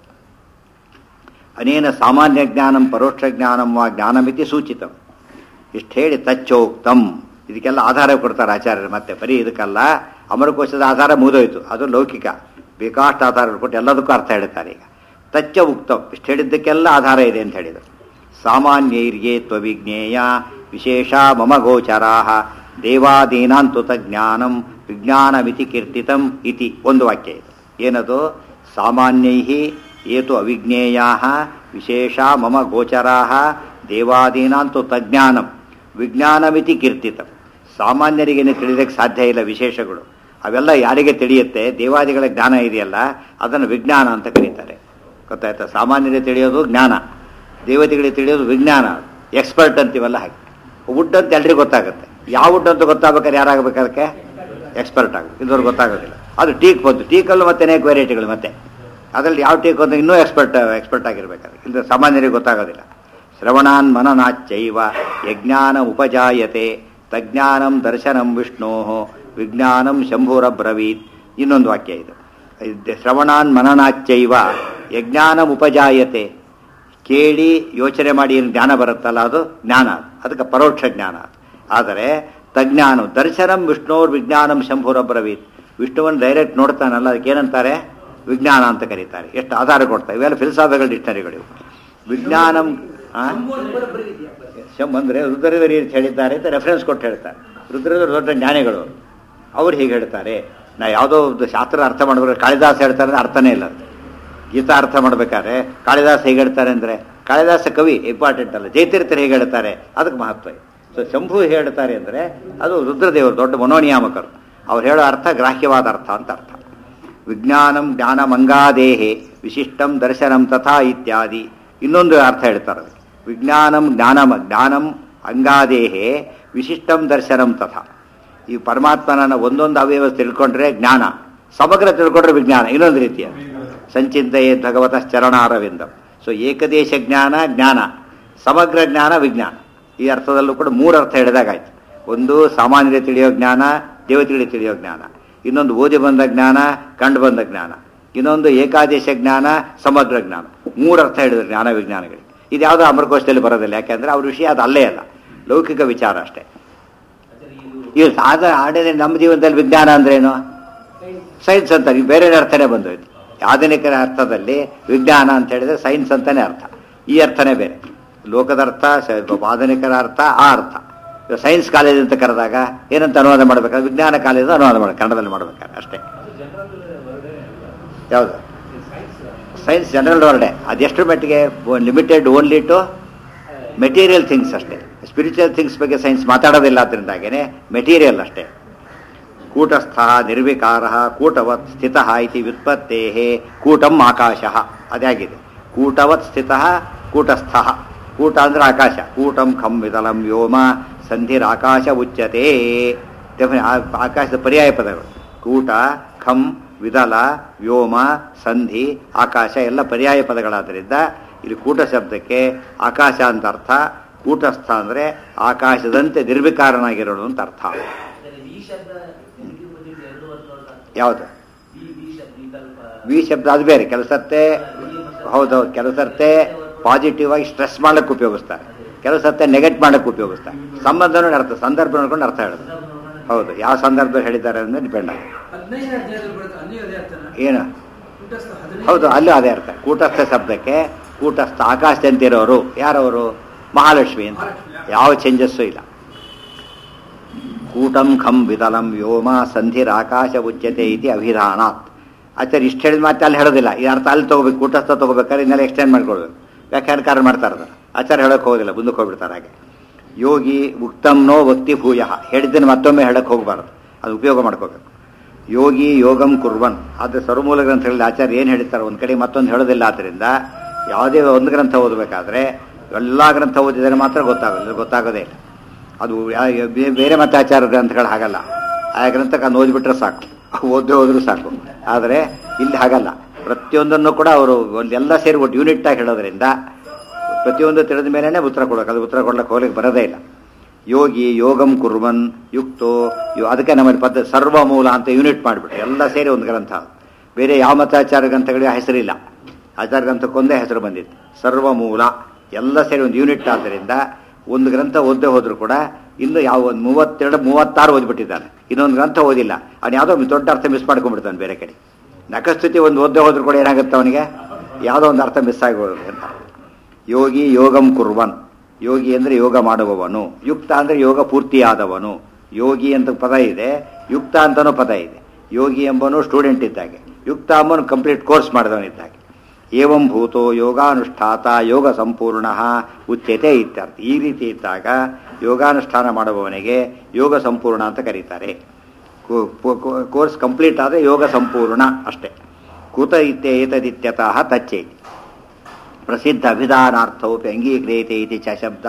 A: ಅನೇನ ಸಾಮಾನ್ಯ ಜ್ಞಾನಂ ಪರೋಕ್ಷ ಜ್ಞಾನಂ ವಾ ಜ್ಞಾನಮಿತಿ ಸೂಚಿತಂ ಇಷ್ಟು ಹೇಳಿ ತಚ್ಚೋಕ್ತಂ ಇದಕ್ಕೆಲ್ಲ ಆಧಾರ ಕೊಡ್ತಾರೆ ಆಚಾರ್ಯರು ಮತ್ತೆ ಬರೀ ಇದಕ್ಕಲ್ಲ ಅಮರಕೋಶದ ಆಧಾರ ಮುಗಿದೋಯ್ತು ಅದು ಲೌಕಿಕ ಬೇಕಾಷ್ಟು ಆಧಾರ ಕೊಟ್ಟು ಎಲ್ಲದಕ್ಕೂ ಅರ್ಥ ಹೇಳ್ತಾರೆ ಈಗ ತಚ್ಚ ಉಕ್ತಂ ಇಷ್ಟು ಹೇಳಿದ್ದಕ್ಕೆಲ್ಲ ಆಧಾರ ಇದೆ ಅಂತ ಹೇಳಿದರು ಸಾಮಾನ್ಯೈರ್ಯೇ ತ್ವವಿಜ್ಞೇಯ ವಿಶೇಷ ಮಮ ಗೋಚರಾ ದೇವಾದೀನಾಂತು ಜ್ಞಾನಂ ವಿಜ್ಞಾನಮಿತಿ ಕೀರ್ತಿತಂ ಇತಿ ಒಂದು ವಾಕ್ಯ ಇದು ಏನದು ಸಾಮಾನ್ಯೈ ಏತು ಅವಿಜ್ಞೇಯಾ ವಿಶೇಷ ಮಮ ಗೋಚರಾ ದೇವಾದೀನಾಂತು ತಜ್ಞಾನಂ ವಿಜ್ಞಾನಮಿತಿ ಕೀರ್ತಿತಂ ಸಾಮಾನ್ಯರಿಗೇನೆ ತಿಳಿದಕ್ಕೆ ಸಾಧ್ಯ ಇಲ್ಲ ವಿಶೇಷಗಳು ಅವೆಲ್ಲ ಯಾರಿಗೆ ತಿಳಿಯುತ್ತೆ ದೇವಾದಿಗಳ ಜ್ಞಾನ ಇದೆಯಲ್ಲ ಅದನ್ನು ವಿಜ್ಞಾನ ಅಂತ ಕರೀತಾರೆ ಗೊತ್ತಾಯ್ತಾ ಸಾಮಾನ್ಯರಿಗೆ ತಿಳಿಯೋದು ಜ್ಞಾನ ದೇವತೆಗಳಿಗೆ ತಿಳಿಯೋದು ವಿಜ್ಞಾನ ಎಕ್ಸ್ಪರ್ಟ್ ಅಂತೀವಲ್ಲ ಹಾಗೆ ವುಡ್ ಅಂತ ಎಲ್ರಿಗೂ ಗೊತ್ತಾಗುತ್ತೆ ಯಾವ ವುಡ್ ಅಂತ ಗೊತ್ತಾಗ್ಬೇಕಾದ್ರೆ ಯಾರಾಗಬೇಕು ಅದಕ್ಕೆ ಎಕ್ಸ್ಪರ್ಟ್ ಆಗುತ್ತೆ ಇದುವರೆಗೆ ಗೊತ್ತಾಗೋದಿಲ್ಲ ಅದು ಟೀಕ್ ಬಂತು ಟೀಕಲ್ಲೂ ಮತ್ತೆ ಅನೇಕ ವೆರೈಟಿಗಳು ಮತ್ತೆ ಅದರಲ್ಲಿ ಯಾವ ಟೀಕ್ ಅಂತ ಇನ್ನೂ ಎಕ್ಸ್ಪರ್ಟ್ ಎಕ್ಸ್ಪರ್ಟ್ ಆಗಿರ್ಬೇಕಾದ್ರೆ ಇಲ್ಲ ಸಾಮಾನ್ಯರಿಗೆ ಗೊತ್ತಾಗೋದಿಲ್ಲ ಶ್ರವಣಾನ್ ಮನನಾಚ್ಚೈವ ಯಜ್ಞಾನ ಉಪಜಾಯತೆ ತಜ್ಞಾನಂ ದರ್ಶನಂ ವಿಷ್ಣೋ ವಿಜ್ಞಾನಂ ಶಂಭುರಬ್ರವೀತ್ ಇನ್ನೊಂದು ವಾಕ್ಯ ಇದು ಇದ್- ಶ್ರವಣಾನ್ ಮನನಾಚ್ಚೈವ ಯಜ್ಞಾನಮುಪಜಾಯತೆ ಕೇಳಿ ಯೋಚನೆ ಮಾಡಿ ಏನು ಜ್ಞಾನ ಬರುತ್ತಲ್ಲ ಅದು ಜ್ಞಾನ ಅದಕ್ಕೆ ಪರೋಕ್ಷ ಜ್ಞಾನ ಆದರೆ ತಜ್ಞಾನ ದರ್ಶನಂ ವಿಷ್ಣೋರ್ ವಿಜ್ಞಾನಂ ಶಂಭುರಬ್ರವೀತ್ ವಿಷ್ಣುವನ್ನು ಡೈರೆಕ್ಟ್ ನೋಡ್ತಾನಲ್ಲ ಅದಕ್ಕೆ ಏನಂತಾರೆ ವಿಜ್ಞಾನ ಅಂತ ಕರೀತಾರೆ ಎಷ್ಟು ಆಧಾರ ಕೊಡ್ತಾರೆ ಇವೆಲ್ಲ ಫಿಲ್ಸಾಫಿಕಲ್ ಡಿಕ್ಷನರಿಗಳು ವಿಜ್ಞಾನಂ ಆ? ಶಂ ಅಂದರೆ ರುದ್ರದೇವರು ಏನು ಹೇಳಿದ್ದಾರೆ ಅಂತ ರೆಫರೆನ್ಸ್ ಕೊಟ್ಟು ಹೇಳ್ತಾರೆ ರುದ್ರದೇವರು ದೊಡ್ಡ ಜ್ಞಾನಿಗಳು ಅವ್ರು ಹೀಗೆ ಹೇಳ್ತಾರೆ ನಾ ಯಾವುದೋ ಒಂದು ಶಾಸ್ತ್ರ ಅರ್ಥ ಮಾಡ್ಬೇಕು ಕಾಳಿದಾಸ ಹೇಳ್ತಾರೆ ಅಂದ್ರೆ ಅರ್ಥನೇ ಇಲ್ಲ ಅದು. ಗೀತಾ ಅರ್ಥ ಮಾಡ್ಬೇಕಾದ್ರೆ ಕಾಳಿದಾಸ ಹೇಗೆ ಹೇಳ್ತಾರೆ ಅಂದರೆ ಕಾಳಿದಾಸ ಕವಿ ಇಂಪಾರ್ಟೆಂಟ್ ಅಲ್ಲ ಜಯತೀರ್ಥರು ಹೇಗೆ ಹೇಳ್ತಾರೆ ಅದಕ್ಕೆ ಮಹತ್ವ ಇದೆ ಸೊ ಶಂಭು ಹೇಳ್ತಾರೆ ಅಂದರೆ ಅದು ರುದ್ರದೇವರು ದೊಡ್ಡ ಮನೋನಿಯಾಮಕರು ಅವ್ರು ಹೇಳೋ ಅರ್ಥ ಗ್ರಾಹ್ಯವಾದ ಅರ್ಥ ಅಂತ ಅರ್ಥ ವಿಜ್ಞಾನಂ ಜ್ಞಾನಮಂಗಾದೇಹೆ ವಿಶಿಷ್ಟಂ ದರ್ಶನಂ ತಥಾ ಇತ್ಯಾದಿ ಇನ್ನೊಂದು ಅರ್ಥ ಹೇಳ್ತಾರೆ ಅದಕ್ಕೆ. ವಿಜ್ಞಾನಂ ಜ್ಞಾನಂ ಜ್ಞಾನಂ ಅಂಗಾದೇಹೆ ವಿಶಿಷ್ಟಂ ದರ್ಶನಂ ತಥಾ ಈ ಪರಮಾತ್ಮನನ್ನ ಒಂದೊಂದು ಅವಯವ ತಿಳ್ಕೊಂಡ್ರೆ ಜ್ಞಾನ ಸಮಗ್ರ ತಿಳ್ಕೊಂಡ್ರೆ ವಿಜ್ಞಾನ ಇನ್ನೊಂದು ರೀತಿಯ ಸಂಚಿಂತೆಯೇ ಭಗವತ ಚರಣಾರವಿಂದ ಸೊ ಏಕದೇಶ ಜ್ಞಾನ ಜ್ಞಾನ ಸಮಗ್ರ ಜ್ಞಾನ ವಿಜ್ಞಾನ ಈ ಅರ್ಥದಲ್ಲೂ ಕೂಡ ಮೂರು ಅರ್ಥ ಹೇಳಿದಾಗಾಯ್ತು ಒಂದು ಸಾಮಾನ್ಯರೇ ತಿಳಿಯೋ ಜ್ಞಾನ ದೇವತೆಗಳಿಗೆ ತಿಳಿಯೋ ಜ್ಞಾನ ಇನ್ನೊಂದು ಓದಿ ಬಂದ ಜ್ಞಾನ ಕಂಡು ಬಂದ ಜ್ಞಾನ ಇನ್ನೊಂದು ಏಕಾದೇಶ ಜ್ಞಾನ ಸಮಗ್ರ ಜ್ಞಾನ ಮೂರು ಅರ್ಥ ಹೇಳಿದ್ರು ಜ್ಞಾನ ವಿಜ್ಞಾನಗಳಿಗೆ ಇದು ಯಾವುದೋ ಅಮರಕೋಶದಲ್ಲಿ ಬರೋದಿಲ್ಲ ಯಾಕೆಂದ್ರೆ ಅವ್ರ ವಿಷಯ ಅದು ಅಲ್ಲೇ ಅಲ್ಲ ಲೌಕಿಕ ವಿಚಾರ ಅಷ್ಟೇ ಇದು ಸಾಧ ಆಡಿದ್ರೆ ನಮ್ಮ ಜೀವನದಲ್ಲಿ ವಿಜ್ಞಾನ ಅಂದ್ರೇನು ಸೈನ್ಸ್ ಅಂತ ಈಗ ಬೇರೆ ಅರ್ಥನೇ ಬಂದೋಯ್ತು ಆಧುನಿಕರ ಅರ್ಥದಲ್ಲಿ ವಿಜ್ಞಾನ ಅಂತ ಹೇಳಿದ್ರೆ ಸೈನ್ಸ್ ಅಂತಾನೆ ಅರ್ಥ ಈ ಅರ್ಥನೇ ಬೇರೆ ಲೋಕದ ಅರ್ಥ ಸ- ಆಧುನಿಕರ ಅರ್ಥ ಆ ಅರ್ಥ ಇವಾಗ ಸೈನ್ಸ್ ಕಾಲೇಜ್ ಅಂತ ಕರೆದಾಗ ಏನಂತ ಅನುವಾದ ಮಾಡ್ಬೇಕಾದ್ರೆ ವಿಜ್ಞಾನ ಕಾಲೇಜ್ ಅನುವಾದ ಮಾಡ ಕನ್ನಡದಲ್ಲಿ ಮಾಡ್ಬೇಕಾದ್ರೆ ಅಷ್ಟೇ ಯಾವುದು ಸೈನ್ಸ್ ಜನರಲ್ ವರ್ಡೆ ಅದೆಷ್ಟು ಮಟ್ಟಿಗೆ limited only to material things ಅಷ್ಟೇ ಸ್ಪಿರಿಚುವಲ್ ಥಿಂಗ್ಸ್ ಬಗ್ಗೆ ಸೈನ್ಸ್ ಮಾತಾಡೋದಿಲ್ಲ ಅದರಿಂದಾಗೇನೆ ಮೆಟೀರಿಯಲ್ ಅಷ್ಟೇ ಕೂಟಸ್ಥ ನಿರ್ವಿಕಾರ ಕೂಟವತ್ ಸ್ಥಿತ ಇತಿ ವ್ಯುತ್ಪತ್ತೇ ಕೂಟಂ ಆಕಾಶ ಅದಾಗಿದೆ ಕೂಟವತ್ ಸ್ಥಿತ ಕೂಟಸ್ಥ ಕೂಟ ಅಂದ್ರೆ ಆಕಾಶ ಕೂಟಂ ಖಂ ವಿತಲಂ ವ್ಯೋಮ ಸಂಧಿರಾಕಾಶ ಉಚ್ಯತೆ ಡೆಫಿನೆ- ಆ- ಆಕಾಶದ ಪರ್ಯಾಯ ಪದಗಳು ಕೂಟ ಖಂ ವಿದಲ ವ್ಯೋಮ ಸಂಧಿ ಆಕಾಶ ಎಲ್ಲ ಪರ್ಯಾಯ ಪದಗಳಾದ್ದರಿಂದ ಇಲ್ಲಿ ಕೂಟ ಶಬ್ದಕ್ಕೆ ಆಕಾಶ ಅಂತ ಅರ್ಥ ಕೂಟಸ್ಥ ಅಂದ್ರೆ ಆಕಾಶದಂತೆ ನಿರ್ವಿಕಾರನಾಗಿರೋದು ಅಂತ ಅರ್ಥ ಯಾವುದು ವಿ ಶಬ್ದ ಅದು ಬೇರೆ ಕೆಲಸತ್ತೆ ಹೌದೌದು ಕೆಲಸತ್ತೆ ಪಾಸಿಟಿವ್ ಆಗಿ ಸ್ಟ್ರೆಸ್ ಮಾಡಕ್ಕೆ ಉಪಯೋಗಿಸ್ತಾರೆ ಕೆಲಸತ್ತೆ ನೆಗೆಟ್ ಮಾಡಕ್ಕೆ ಉಪಯೋಗಿಸ್ತಾರೆ ಸಂಬಂಧ ನೋಡಿ ಅರ್ಥ ಸಂದರ್ಭ ನೋಡ್ಕೊಂಡು ಅರ್ಥ ಹೇಳೋದು ಹೌದು ಯಾವ ಸಂದರ್ಭದಲ್ಲಿ ಹೇಳಿದ್ದಾರೆ ಅಂದ್ರೆ ಡಿಪೆಂಡ್ ಆಗುತ್ತೆ
C: ಹದಿನೈದನೇ ಅಧ್ಯಾಯದಲ್ಲಿ ಬರುತ್ತೆ ಅಲ್ಲಿ ಅದೇ ಅರ್ಥನ
A: ಏನು
C: ಕೂಟಸ್ಥ ಹದಿನೈದು
A: ಹೌದು ಅಲ್ಲೂ ಅದೇ ಅರ್ಥ ಕೂಟಸ್ಥ ಶಬ್ದಕ್ಕೆ ಕೂಟಸ್ಥ ಆಕಾಶದಂತಿರೋರು ಯಾರವರು ಮಹಾಲಕ್ಷ್ಮಿ ಅಂತ ಯಾವ ಚೇಂಜಸ್ಸು ಇಲ್ಲ ಕೂಟಂ ಖಂ ವಿದಲಂ ವ್ಯೋಮ ಸಂಧಿರಾಕಾಶ ಉಚ್ಯತೆ ಇತಿ ಅಭಿಧಾನಾತ್ ಆಚಾರ್ಯ ಇಷ್ಟು ಹೇಳಿದ ಮಾತು ಅಲ್ಲಿ ಹೇಳೋದಿಲ್ಲ ಈ ಅರ್ಥ ಅಲ್ಲಿ ತಗೋಬೇಕು ಕೂಟಸ್ಥ ತಗೋಬೇಕಾದ್ರೆ ಇನ್ನೆಲ್ಲ ಎಕ್ಸ್ಟೆಂಡ್ ಮಾಡ್ಕೊಳ್ಬೇಕು ವ್ಯಾಖ್ಯಾನಕಾರ ಮಾಡ್ತಾರೆ ಅದನ್ನ ಆಚಾರ್ಯ ಹೇಳಕ್ ಹೋಗೋದಿಲ್ಲ ಮುಂದಕ್ಕೆ ಹೋಗ್ಬಿಡ್ತಾರೆ ಹಾಗೆ ಯೋಗಿ ಉಕ್ತಂನೋ ಭಕ್ತಿ ಭೂಯ ಹೇಳಿದ್ದನ್ನು ಮತ್ತೊಮ್ಮೆ ಹೇಳಕ್ ಹೋಗಬಾರ್ದು ಅದು ಉಪಯೋಗ ಮಾಡ್ಕೋಬೇಕು ಯೋಗಿ ಯೋಗಂ ಕುರ್ವನ್ ಆದರೆ ಸರ್ವಮೂಲ ಗ್ರಂಥಗಳಲ್ಲಿ ಆಚಾರ್ಯ ಏನು ಹೇಳ್ತಾರೆ ಒಂದು ಕಡೆ ಮತ್ತೊಂದು ಹೇಳೋದಿಲ್ಲ ಆದ್ದರಿಂದ ಯಾವುದೇ ಒಂದು ಗ್ರಂಥ ಓದಬೇಕಾದ್ರೆ ಎಲ್ಲ ಗ್ರಂಥ ಓದಿದರೆ ಮಾತ್ರ ಗೊತ್ತಾಗೋದಿಲ್ಲ ಗೊತ್ತಾಗೋದೇ ಇಲ್ಲ ಅದು ಯಾ- ಬೇ- ಬೇರೆ ಮತ್ತೆ ಆಚಾರ ಗ್ರಂಥಗಳು ಹಾಗಲ್ಲ ಆ ಗ್ರಂಥಕ್ಕೆ ಅದು ಓದಿಬಿಟ್ರೆ ಸಾಕು ಓದೇ ಹೋದ್ರೂ ಸಾಕು ಆದರೆ ಇಲ್ಲಿ ಹಾಗಲ್ಲ ಪ್ರತಿಯೊಂದನ್ನು ಕೂಡ ಅವರು ಒಂದೆಲ್ಲ ಸೇರಿ ಒಟ್ಟು ಯೂನಿಟ್ ಆಗಿ ಹೇಳೋದ್ರಿಂದ ಪ್ರತಿಯೊಂದು ತಿಳಿದ ಮೇಲೇ ಉತ್ತರ ಕೊಡೋಕೆ ಅದು ಉತ್ತರ ಕೊಡ್ಲಿಕ್ಕೆ ಹೋಗ್ಲಿಕ್ಕೆ ಬರೋದೇ ಇಲ್ಲ ಯೋಗಿ ಯೋಗಂ ಕುರ್ವನ್ ಯುಕ್ತೋ ಯೋ- ಅದಕ್ಕೆ ನಮ್ಮಲ್ಲಿ ಪದ್ಧತಿ ಸರ್ವಮೂಲ ಅಂತ ಯೂನಿಟ್ ಮಾಡಿಬಿಟ್ರೆ ಎಲ್ಲ ಸೇರಿ ಒಂದು ಗ್ರಂಥ ಬೇರೆ ಯಾವ ಮತಾಚಾರ ಗ್ರಂಥಗಳಿಗೆ ಹೆಸರಿಲ್ಲ ಆಚಾರ ಗ್ರಂಥಕ್ಕೊಂದೇ ಹೆಸರು ಬಂದಿತ್ತು ಸರ್ವಮೂಲ ಎಲ್ಲ ಸೇರಿ ಒಂದು ಯೂನಿಟ್ ಆದ್ದರಿಂದ ಒಂದು ಗ್ರಂಥ ಓದದೆ ಹೋದ್ರು ಕೂಡ ಇನ್ನು ಯಾವ ಒಂದು ಮೂವತ್ತೆರಡು ಮೂವತ್ತಾರು ಓದ್ಬಿಟ್ಟಿದ್ದಾನೆ ಇನ್ನೊಂದು ಗ್ರಂಥ ಓದಿಲ್ಲ ಅವ್ನು ಯಾವುದೋ ಒಂದು ದೊಡ್ಡ ಅರ್ಥ ಮಿಸ್ ಮಾಡ್ಕೊಂಡ್ಬಿಡ್ತಾನೆ ಬೇರೆ ಕಡೆ ನಖಸ್ತುತಿ ಒಂದು ಓದದೆ ಹೋದ್ರು ಕೂಡ ಏನಾಗುತ್ತೆ ಅವನಿಗೆ ಯಾವುದೋ ಒಂದು ಅರ್ಥ ಮಿಸ್ ಆಗಿ ಹೋಗುತ್ತೆ ಅಂತ ಯೋಗಿ ಯೋಗಂ ಕುರ್ವನ್ ಯೋಗಿ ಅಂದರೆ ಯೋಗ ಮಾಡುವವನು ಯುಕ್ತ ಅಂದರೆ ಯೋಗ ಪೂರ್ತಿಯಾದವನು ಯೋಗಿ ಅಂತ ಪದ ಇದೆ ಯುಕ್ತ ಅಂತನೂ ಪದ ಇದೆ ಯೋಗಿ ಎಂಬನು ಸ್ಟೂಡೆಂಟ್ ಇದ್ದಾಗೆ ಯುಕ್ತ ಎಂಬನು ಕಂಪ್ಲೀಟ್ ಕೋರ್ಸ್ ಮಾಡಿದವನಿದ್ದಾಗೆ ಏವಂ ಭೂತೋ ಯೋಗಾನುಷ್ಠಾತ ಯೋಗ ಸಂಪೂರ್ಣ ಉಚ್ಯತೆ ಇತ್ಯರ್ಥ ಈ ರೀತಿ ಇದ್ದಾಗ ಯೋಗಾನುಷ್ಠಾನ ಮಾಡುವವನಿಗೆ ಯೋಗ ಸಂಪೂರ್ಣ ಅಂತ ಕರೀತಾರೆ ಕೋ- ಕೋ- ಕೋ- ಕೋರ್ಸ್ ಕಂಪ್ಲೀಟ್ ಆದರೆ ಯೋಗ ಸಂಪೂರ್ಣ ಅಷ್ಟೇ ಕುತ ಇತ್ಯ ಏತದಿತ್ಯತಃ ತಚ್ಚೇತಿ ಪ್ರಸಿದ್ಧ ಅಭಿಧಾನಾರ್ಥವಪಿ ಅಂಗೀಕ್ರಿಯತೆ ಇತಿ ಚ ಶಬ್ದ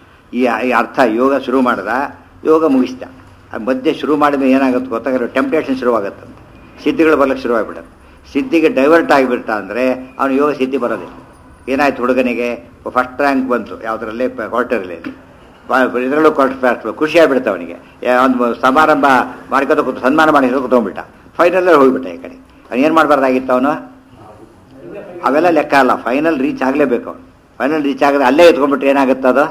A: ಈ ಈ ಅರ್ಥ ಯೋಗ ಶುರು ಮಾಡಿದ ಯೋಗ ಮುಗಿಸ್ದ ಆ ಮಧ್ಯೆ ಶುರು ಮಾಡಿದ್ರೆ ಏನಾಗುತ್ತೆ ಗೊತ್ತಾಗಲ್ಲ ಟೆಂಪ್ಟೇಷನ್ ಶುರುವಾಗುತ್ತಂತೆ ಸಿದ್ಧಿಗಳು ಬರ್ಲಿಕ್ಕೆ ಶುರುವಾಗ್ಬಿಡುತ್ತೆ ಸಿದ್ಧಿಗೆ ಡೈವರ್ಟ್ ಆಗಿಬಿಟ್ಟ ಅಂದರೆ ಅವನು ಯೋಗ ಸಿದ್ಧಿ ಬರೋದಿಲ್ಲ ಏನಾಯ್ತು ಹುಡುಗನಿಗೆ ಫಸ್ಟ್ ರ್ಯಾಂಕ್ ಬಂತು ಯಾವುದರಲ್ಲಿ ಕ್ವಾರ್ಟರಲ್ಲಿ ಇದರಲ್ಲೂ ಕ್ವಾರ್ಟರ್ ಫಸ್ಟ್ ಖುಷಿ ಆಗ್ಬಿಡುತ್ತೆ ಅವನಿಗೆ ಒಂದು ಸಮಾರಂಭ ಮಾಡ್ಕೊತ ಕೂತು ಸನ್ಮಾನ ಮಾಡಿ ಕೂತ್ಕೊಂಡ್ಬಿಟ್ಟ ಫೈನಲ್ಲೇ ಹೋಗ್ಬಿಟ್ಟ ಈ ಕಡೆ ಏನು ಮಾಡಬಾರ್ದಾಗಿತ್ತು ಅವನು ಅವೆಲ್ಲ ಲೆಕ್ಕ ಅಲ್ಲ ಫೈನಲ್ ರೀಚ್ ಆಗಲೇಬೇಕು ಅವನು ಫೈನಲ್ ರೀಚ್ ಆಗದೆ ಅಲ್ಲೇ ಎತ್ಕೊಂಡ್ಬಿಟ್ರೆ ಏನಾಗುತ್ತೆ ಅದು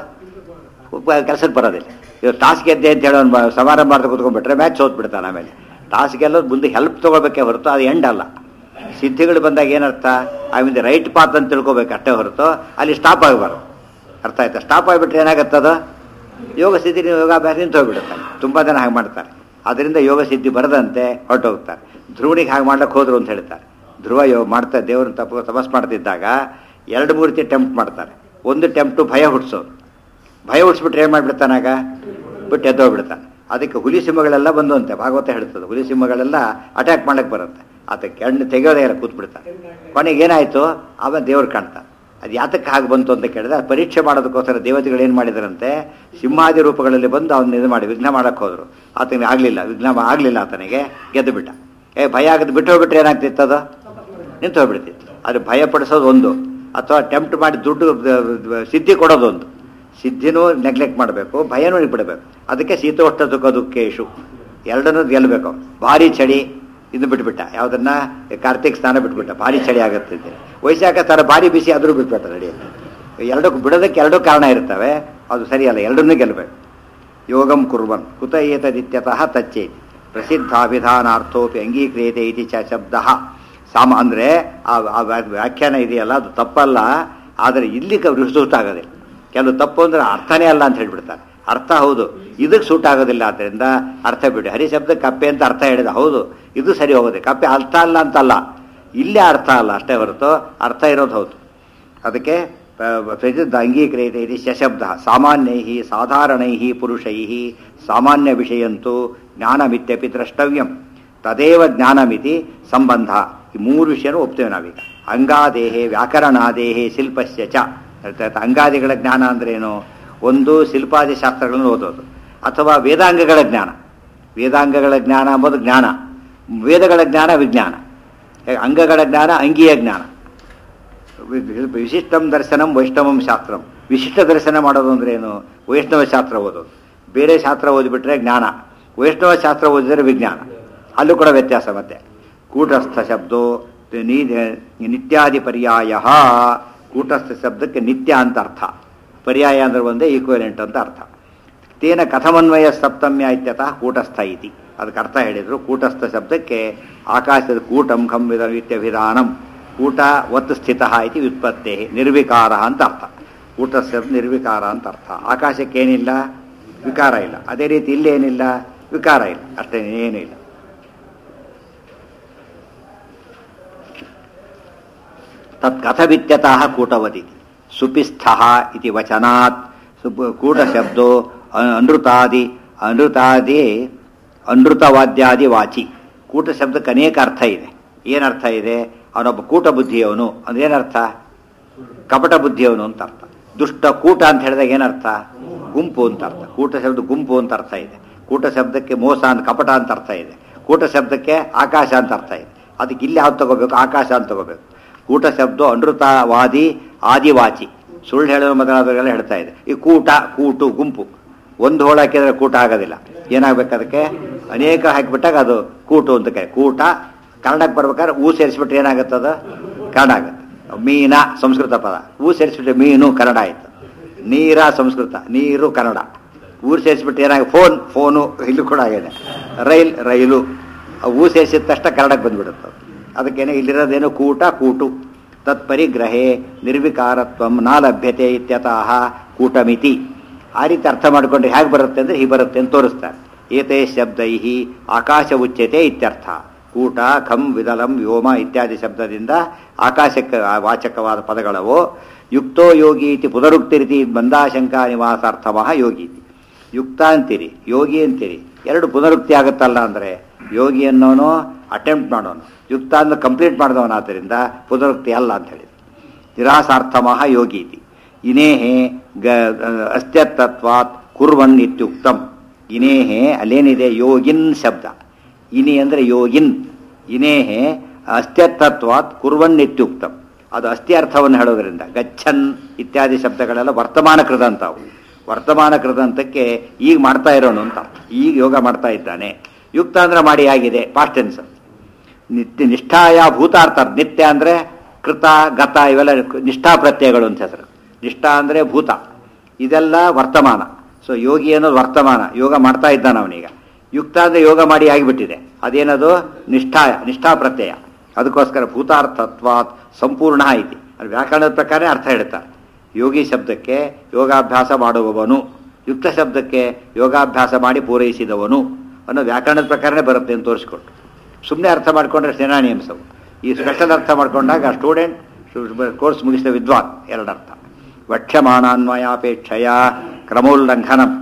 A: ಕೆಲಸಕ್ಕೆ ಬರೋದಿಲ್ಲ ಇವಾಗ ಟಾಸ್ ಗೆದ್ದೆ ಅಂತ ಹೇಳೋ ಒಂದು ಸಮಾರಂಭ ಮಾಡ್ತಾ ಕೂತ್ಕೊಂಡ್ಬಿಟ್ರೆ ಮ್ಯಾಚ್ ಸೋತ್ಬಿಡ್ತಾನೆ ಆಮೇಲೆ ಟಾಸ್ ಗೆಲ್ಲೋದು ಮುಂದೆ ಹೆಲ್ಪ್ ತೊಗೊಳ್ಬೇಕೇ ಹೊರತು ಅದು ಎಂಡ್ ಅಲ್ಲ ಸಿದ್ಧಿಗಳು ಬಂದಾಗ ಏನರ್ಥ ಐ ಮೀನ್ ರೈಟ್ ಪಾತ್ ಅಂತ ತಿಳ್ಕೊಬೇಕು ಅಷ್ಟೇ ಹೊರತು ಅಲ್ಲಿ ಸ್ಟಾಪ್ ಆಗಬಾರ್ದು ಅರ್ಥ ಆಯ್ತಾ ಸ್ಟಾಪ್ ಆಗಿಬಿಟ್ರೆ ಏನಾಗುತ್ತದು ಯೋಗ ಸಿದ್ಧಿ ಯೋಗಾಭ್ಯಾಸ ನಿಂತು ಹೋಗ್ಬಿಡುತ್ತಾನೆ ತುಂಬ ಜನ ಹಾಗೆ ಮಾಡ್ತಾರೆ ಅದರಿಂದ ಯೋಗ ಸಿದ್ಧಿ ಬರದಂತೆ ಹೊರಟೋಗ್ತಾರೆ ಧ್ರುವನಿಗೆ ಹಾಗೆ ಮಾಡ್ಲಿಕ್ಕೆ ಹೋದ್ರು ಅಂತ ಹೇಳ್ತಾರೆ ಧ್ರುವ ಯೋಗ ಮಾಡ್ತಾ ದೇವ್ರನ್ನ ತಪ್ಪ ತಪಸ್ ಮಾಡ್ತಿದ್ದಾಗ ಎರಡು ಮೂರು ರೀತಿ ಟೆಂಪ್ಟ್ ಮಾಡ್ತಾರೆ ಒಂದು ಟೆಂಪ್ಟು ಭಯ ಹುಟ್ಟಿಸೋದು ಭಯ ಹುಟ್ಟಿಸ್ಬಿಟ್ರೆ ಏನು ಮಾಡಿಬಿಡ್ತಾನಾಗ ಬಿಟ್ಟು ಎದ್ದೋಗ್ಬಿಡ್ತಾನೆ ಅದಕ್ಕೆ ಹುಲಿ ಸಿಂಹಗಳೆಲ್ಲ ಬಂದುವಂತೆ ಭಾಗವತ ಹೇಳ್ತದೆ ಹುಲಿ ಸಿಂಹಗಳೆಲ್ಲ ಅಟ್ಯಾಕ್ ಮಾಡಕ್ಕೆ ಬರುತ್ತೆ ಅದಕ್ಕೆ ಹಣ್ಣು ತೆಗೆಯೋದೇ ಇಲ್ಲ ಕೂತ್ಬಿಡ್ತಾನೆ ಕೊನೆಗೆ ಏನಾಯಿತು ಆಮೇಲೆ ದೇವ್ರು ಕಾಣ್ತಾನೆ ಅದು ಯಾತಕ್ಕೆ ಹಾಗೆ ಬಂತು ಅಂತ ಕೇಳಿದ್ರೆ ಅದು ಪರೀಕ್ಷೆ ಮಾಡೋದಕ್ಕೋಸ್ಕರ ದೇವತೆಗಳು ಏನು ಮಾಡಿದ್ರಂತೆ ಸಿಂಹಾದಿ ರೂಪಗಳಲ್ಲಿ ಬಂದು ಅವನ್ನ ಇದು ಮಾಡಿ ವಿಘ್ನ ಮಾಡಕ್ಕೆ ಹೋದ್ರು ಆತನಿಗೆ ಆಗಲಿಲ್ಲ ವಿಘ್ನ ಆಗಲಿಲ್ಲ ಆತನಿಗೆ ಗೆದ್ದು ಬಿಟ್ಟ ಏ ಭಯ ಆಗದು ಬಿಟ್ಟು ಹೋಗ್ಬಿಟ್ರೆ ಏನಾಗ್ತಿತ್ತು ಅದು ನಿಂತು ಹೋಗ್ಬಿಡ್ತಿತ್ತು ಅದು ಭಯ ಪಡಿಸೋದು ಒಂದು ಅಥವಾ ಟೆಂಪ್ಟ್ ಮಾಡಿ ದುಡ್ಡು ಅಹ್, ಸಿದ್ಧಿ ಕೊಡೋದು ಒಂದು ಸಿದ್ಧಿನೂ ನೆಗ್ಲೆಕ್ಟ್ ಮಾಡಬೇಕು ಭಯನೂ ಬಿಡಬೇಕು ಅದಕ್ಕೆ ಶೀತೋಷ್ಣ ದುಃಖ ದುಃಖೇಶು ಎರಡನ್ನೂ ಗೆಲ್ಲಬೇಕು ಭಾರಿ ಚಳಿ ಇದು ಬಿಟ್ಬಿಟ್ಟ ಯಾವುದನ್ನ ಕಾರ್ತಿಕ್ ಸ್ನಾನ ಬಿಟ್ಬಿಟ್ಟ ಭಾರಿ ಚಳಿ ಆಗುತ್ತೆ ವೈಶಾಖ ಥರ ಭಾರಿ ಬಿಸಿ ಆದರೂ ಬಿಟ್ಬಿಟ್ಟ ನಡೆಯುತ್ತೆ ಎರಡಕ್ಕೂ ಬಿಡೋದಕ್ಕೆ ಎರಡೂ ಕಾರಣ ಇರ್ತವೆ ಅದು ಸರಿಯಲ್ಲ ಎರಡನ್ನೂ ಗೆಲ್ಲಬೇಕು ಯೋಗಂ ಕುರ್ವನ್ ಕುತ ಏತದಿತ್ಯತಃ ತಚ್ಚೇತಿ ಪ್ರಸಿದ್ಧಾಭಿಧಾನಾರ್ಥೋಪಿ ಅಂಗೀಕ್ರಿಯತೆ ಇತಿ ಚ ಶಬ್ದ ಸಾಮ ಅಂದರೆ ಆ ಆ ವ್ಯಾ- ವ್ಯಾಖ್ಯಾನ ಇದೆಯಲ್ಲ ಅದು ತಪ್ಪಲ್ಲ ಆದರೆ ಇಲ್ಲಿ ಸೂಟ್ ಆಗೋದಿಲ್ಲ ಕೆಲವು ತಪ್ಪು ಅಂದರೆ ಅರ್ಥನೇ ಅಲ್ಲ ಅಂತ ಹೇಳ್ಬಿಡ್ತಾರೆ ಅರ್ಥ ಹೌದು ಇದಕ್ಕೆ ಸೂಟ್ ಆಗೋದಿಲ್ಲ ಆದ್ದರಿಂದ ಅರ್ಥ ಬಿಡಿ ಹರಿ ಶಬ್ದ ಕಪ್ಪೆ ಅಂತ ಅರ್ಥ ಹೇಳಿದ ಹೌದು ಇದು ಸರಿ ಹೋಗೋದೆ ಕಪ್ಪೆ ಅರ್ಥ ಅಲ್ಲ ಅಂತಲ್ಲ ಇಲ್ಲೇ ಅರ್ಥ ಅಲ್ಲ ಅಷ್ಟೇ ಹೊರತು ಅರ್ಥ ಇರೋದು ಹೌದು ಅದಕ್ಕೆ ಪ್ರಸಿದ್ಧ ಅಂಗೀಕ್ರಿಯತೆ ಇದು ಶಶಬ್ದ ಸಾಮಾನ್ಯೈ ಸಾಧಾರಣೈ ಪುರುಷೈ ಸಾಮಾನ್ಯ ವಿಷಯಂತೂ ಜ್ಞಾನಮಿತ್ಯಪಿ ದ್ರಷ್ಟವ್ಯಂ ತದೇವ ಜ್ಞಾನಮಿತಿ ಸಂಬಂಧ ಈ ಮೂರು ವಿಷಯನೂ ಒಪ್ತೇವೆ ನಾವೀಗ ಅಂಗಾದೇಹೆ ವ್ಯಾಕರಣಾದೇಹೆ ಶಿಲ್ಪಸ್ಯ ಚ ಅರ್ಥಾತ್ ಅಂಗಾದಿಗಳ ಜ್ಞಾನ ಅಂದ್ರೇನು ಒಂದು ಶಿಲ್ಪಾದಿ ಶಾಸ್ತ್ರಗಳನ್ನು ಓದೋದು ಅಥವಾ ವೇದಾಂಗಗಳ ಜ್ಞಾನ ವೇದಾಂಗಗಳ ಜ್ಞಾನ ಎಂಬುದು ಜ್ಞಾನ ವೇದಗಳ ಜ್ಞಾನ ವಿಜ್ಞಾನ ಅಂಗಗಳ ಜ್ಞಾನ ಅಂಗೀಯ ಜ್ಞಾನ ವಿ- ವಿಶಿಷ್ಟಂ ದರ್ಶನಂ ವೈಷ್ಣವಂ ಶಾಸ್ತ್ರಂ ವಿಶಿಷ್ಟ ದರ್ಶನ ಮಾಡೋದು ಅಂದ್ರೆ ಏನು ವೈಷ್ಣವ ಶಾಸ್ತ್ರ ಓದೋದು ಬೇರೆ ಶಾಸ್ತ್ರ ಓದಿಬಿಟ್ರೆ ಜ್ಞಾನ ವೈಷ್ಣವ ಶಾಸ್ತ್ರ ಓದಿದರೆ ವಿಜ್ಞಾನ ಅಲ್ಲೂ ಕೂಡ ವ್ಯತ್ಯಾಸ ಮತ್ತೆ ಕೂಟಸ್ಥ ಶಬ್ದೋ ನೀ- ನಿತ್ಯಾದಿ ಪರ್ಯಾಯ ಕೂಟಸ್ಥ ಶಬ್ದಕ್ಕೆ ನಿತ್ಯ ಅಂತ ಅರ್ಥ ಪರ್ಯಾಯ ಅಂದ್ರೆ ಒಂದೇ ಈಕ್ವಲೆಂಟ್ ಅಂತ ಅರ್ಥ ತೇನ ಕಥಮನ್ವಯ ಸಪ್ತಮ್ಯ ಇತ್ಯತಃ ಕೂಟಸ್ಥ ಇತಿ ಅದಕ್ಕೆ ಅರ್ಥ ಹೇಳಿದ್ರು ಕೂಟಸ್ಥ ಶಬ್ದಕ್ಕೆ ಆಕಾಶದ ಕೂಟಂ ಖಂ ವಿಧ ಇತ್ಯಭಿಧಾನಂ ಕೂಟ ಒತ್ತು ಸ್ಥಿತ ಇತಿ ವ್ಯುತ್ಪತ್ತೇ ನಿರ್ವಿಕಾರ ಅಂತ ಅರ್ಥ ಕೂಟ ಶಬ್ದ ನಿರ್ವಿಕಾರ ಅಂತ ಅರ್ಥ ಆಕಾಶಕ್ಕೆ ಏನಿಲ್ಲ ವಿಕಾರ ಇಲ್ಲ ಅದೇ ರೀತಿ ಇಲ್ಲೇನಿಲ್ಲ ವಿಕಾರ ಇಲ್ಲ ಅಷ್ಟೇ ಏನೂ ಇಲ್ಲ ತತ್ ಕಥವಿತ್ಯತಃ ಕೂಟವದಿ ಸುಪಿಸ್ಥ ಇತಿ ವಚನಾತ್ ಸುಪ್ ಕೂಟಶಬ್ದೋ ಅ- ಅನೃತಾದಿ ಅನೃತಾದಿ ಅನೃತವಾದ್ಯಾದಿ ವಾಚಿ ಕೂಟ ಶಬ್ದಕ್ಕೆ ಅನೇಕ ಅರ್ಥ ಇದೆ ಏನರ್ಥ ಇದೆ ಅವನೊಬ್ಬ ಕೂಟ ಬುದ್ಧಿಯವನು ಅಂದ್ರೆ ಏನರ್ಥ ಕಪಟ ಬುದ್ಧಿಯವನು ಅಂತ ಅರ್ಥ ದುಷ್ಟ ಕೂಟ ಅಂತ ಹೇಳಿದಾಗ ಏನರ್ಥ ಗುಂಪು ಅಂತ ಅರ್ಥ ಕೂಟ ಶಬ್ದ ಗುಂಪು ಅಂತ ಅರ್ಥ ಇದೆ ಕೂಟ ಶಬ್ದಕ್ಕೆ ಮೋಸ ಅಂತ ಕಪಟ ಅಂತ ಅರ್ಥ ಇದೆ ಕೂಟ ಶಬ್ದಕ್ಕೆ ಆಕಾಶ ಅಂತ ಅರ್ಥ ಇದೆ ಅದಕ್ಕೆ ಇಲ್ಲಿ ಯಾವ್ದು ತಗೋಬೇಕು ಆಕಾಶ ಅಂತ ತಗೋಬೇಕು ಕೂಟ ಶಬ್ದ ಅನೃತವಾದಿ ಆದಿವಾಚಿ ಸುಳ್ಳು ಹೇಳೋ ಮೊದಲಾದವರೆಲ್ಲ ಹೇಳ್ತಾ ಇದೆ ಈ ಕೂಟ ಕೂಟು ಗುಂಪು ಒಂದು ಹೋಳು ಹಾಕಿದ್ರೆ ಕೂಟ ಆಗೋದಿಲ್ಲ ಏನಾಗ್ಬೇಕು ಅದಕ್ಕೆ ಅನೇಕ ಹಾಕಿಬಿಟ್ಟಾಗ ಅದು ಕೂಟು ಅಂತ ಕೈ ಕೂಟ ಕನ್ನಡಕ್ಕೆ ಬರ್ಬೇಕಾದ್ರೆ ಊ ಸೇರಿಸ್ಬಿಟ್ರೆ ಏನಾಗುತ್ತದ ಕನ್ನಡ ಆಗುತ್ತೆ ಮೀನ ಸಂಸ್ಕೃತ ಪದ ಊ ಸೇರಿಸ್ಬಿಟ್ರೆ ಮೀನು ಕನ್ನಡ ಆಯ್ತು ನೀರ ಸಂಸ್ಕೃತ ನೀರು ಕನ್ನಡ ಊರು ಸೇರಿಸ್ಬಿಟ್ಟು ಏನಾಗ ಫೋನ್ ಫೋನು ಇಲ್ಲೂ ಕೂಡ ಆಗಿದೆ ರೈಲ್ ರೈಲು ಆ ಊ ಸೇರಿಸಿದ ತಕ್ಷಣ ಕನ್ನಡಕ್ಕೆ ಬಂದ್ಬಿಡುತ್ತೆ ಅದು. ಅದಕ್ಕೇನೆ ಇಲ್ಲಿರೋದೇನು ಕೂಟ ಕೂಟು ತತ್ಪರಿಗ್ರಹೇ ನಿರ್ವಿಕಾರತ್ವಂ ನ ಲಭ್ಯತೆ ಇತ್ಯತಃ ಕೂಟಮಿತಿ ಆ ರೀತಿ ಅರ್ಥ ಮಾಡಿಕೊಂಡ್ರೆ ಹೇಗೆ ಬರುತ್ತೆ ಅಂದರೆ ಹೀಗೆ ಬರುತ್ತೆ ಅಂತ ತೋರಿಸ್ತಾರೆ ಏತೇ ಶಬ್ದೈ ಆಕಾಶ ಉಚ್ಯತೆ ಇತ್ಯರ್ಥ ಕೂಟ ಖಂ ವಿದಲಂ ವ್ಯೋಮ ಇತ್ಯಾದಿ ಶಬ್ದದಿಂದ ಆಕಾಶಕ್ಕೆ ಆ ವಾಚಕವಾದ ಪದಗಳವು ಯುಕ್ತೋ ಯೋಗಿ ಇತಿ ಪುನರುಕ್ತಿರಿತಿ ಬಂದಾಶಂಕಾ ನಿವಾಸಾರ್ಥಮಃ ಯೋಗಿ ಇತಿ. ಯುಕ್ತ ಅಂತೀರಿ ಯೋಗಿ ಅಂತೀರಿ ಎರಡು ಪುನರುಕ್ತಿ ಆಗುತ್ತಲ್ಲ ಅಂದರೆ ಯೋಗಿ ಅನ್ನೋನು ಅಟೆಂಪ್ಟ್ ಮಾಡೋನು ಯುಕ್ತ ಅಂದ್ರೆ ಕಂಪ್ಲೀಟ್ ಮಾಡಿದವನು ಆದ್ದರಿಂದ ಪುನರುಕ್ತಿ ಅಲ್ಲ ಅಂತ ಹೇಳಿದ್ರು ನಿರಾಸಾರ್ಥಮಃ ಯೋಗಿ ಇತಿ ಇನೇಹೆ ಗ ಅಸ್ತ್ಯತ್ವಾತ್ ಕುರ್ವನ್ ಇತ್ಯುಕ್ತಂ ಇನೇಹೆ ಅಲ್ಲೇನಿದೆ ಯೋಗಿನ್ ಶಬ್ದ ಇನಿ ಅಂದರೆ ಯೋಗಿನ್ ಇನೇಹೆ ಅಸ್ತ್ಯರ್ಥತ್ವಾತ್ ಕುರ್ವನ್ ಇತ್ಯುಕ್ತಂ ಅದು ಅಸ್ಥಿ ಅರ್ಥವನ್ನು ಹೇಳೋದ್ರಿಂದ ಗಚ್ಚನ್ ಇತ್ಯಾದಿ ಶಬ್ದಗಳೆಲ್ಲ ವರ್ತಮಾನ ಕೃತ ಅಂತಾವು ವರ್ತಮಾನ ಕೃದಂತಕ್ಕೆ ಈಗ ಮಾಡ್ತಾ ಇರೋನು ಅಂತ ಅರ್ಥ. ಈಗ ಯೋಗ ಮಾಡ್ತಾ ಇದ್ದಾನೆ ಯುಕ್ತ ಅಂದ್ರೆ ಮಾಡಿ ಆಗಿದೆ ಪಾಸ್ಟ್ ಟೆನ್ಸ್ ನಿತ್ಯ ನಿಷ್ಠಾಯ ಭೂತಾರ್ಥ ನಿತ್ಯ ಅಂದರೆ ಕೃತ ಗತ ಇವೆಲ್ಲ ನಿಷ್ಠಾ ಪ್ರತ್ಯಯಗಳು ಅಂತ ಹೆಸರು ನಿಷ್ಠಾ ಅಂದರೆ ಭೂತ ಇದೆಲ್ಲ ವರ್ತಮಾನ ಸೊ ಯೋಗಿ ಅನ್ನೋದು ವರ್ತಮಾನ ಯೋಗ ಮಾಡ್ತಾ ಇದ್ದಾನೆ ಅವನೀಗ ಯುಕ್ತ ಅಂದರೆ ಯೋಗ ಮಾಡಿ ಆಗಿಬಿಟ್ಟಿದೆ ಅದೇನದು ನಿಷ್ಠಾಯ ನಿಷ್ಠಾ ಪ್ರತ್ಯಯ ಅದಕ್ಕೋಸ್ಕರ ಭೂತಾರ್ಥತ್ವಾತ್ ಸಂಪೂರ್ಣ ಐತಿ ಅದು ವ್ಯಾಕರಣದ ಪ್ರಕಾರ ಅರ್ಥ ಹೇಳ್ತಾರೆ ಯೋಗಿ ಶಬ್ದಕ್ಕೆ ಯೋಗಾಭ್ಯಾಸ ಮಾಡುವವನು ಯುಕ್ತ ಶಬ್ದಕ್ಕೆ ಯೋಗಾಭ್ಯಾಸ ಮಾಡಿ ಪೂರೈಸಿದವನು ಅನ್ನೋ ವ್ಯಾಕರಣದ ಪ್ರಕಾರನೇ ಬರುತ್ತೆ ಅಂತ ತೋರಿಸ್ಕೊಟ್ಟು ಸುಮ್ಮನೆ ಅರ್ಥ ಮಾಡಿಕೊಂಡ್ರೆ ಸೇನಾನಿಯಂಸವು ಈ ಸ್ಪೆಷಲ್ ಅರ್ಥ ಮಾಡಿಕೊಂಡಾಗ ಸ್ಟೂಡೆಂಟ್ ಕೋರ್ಸ್ ಮುಗಿಸಿದ ವಿದ್ವಾನ್ ಎರಡರ್ಥ ವಕ್ಷ್ಯಮಾಣಾನ್ವಯಾಪೇಕ್ಷೆಯ ಕ್ರಮೋಲ್ಲಂಘನಂ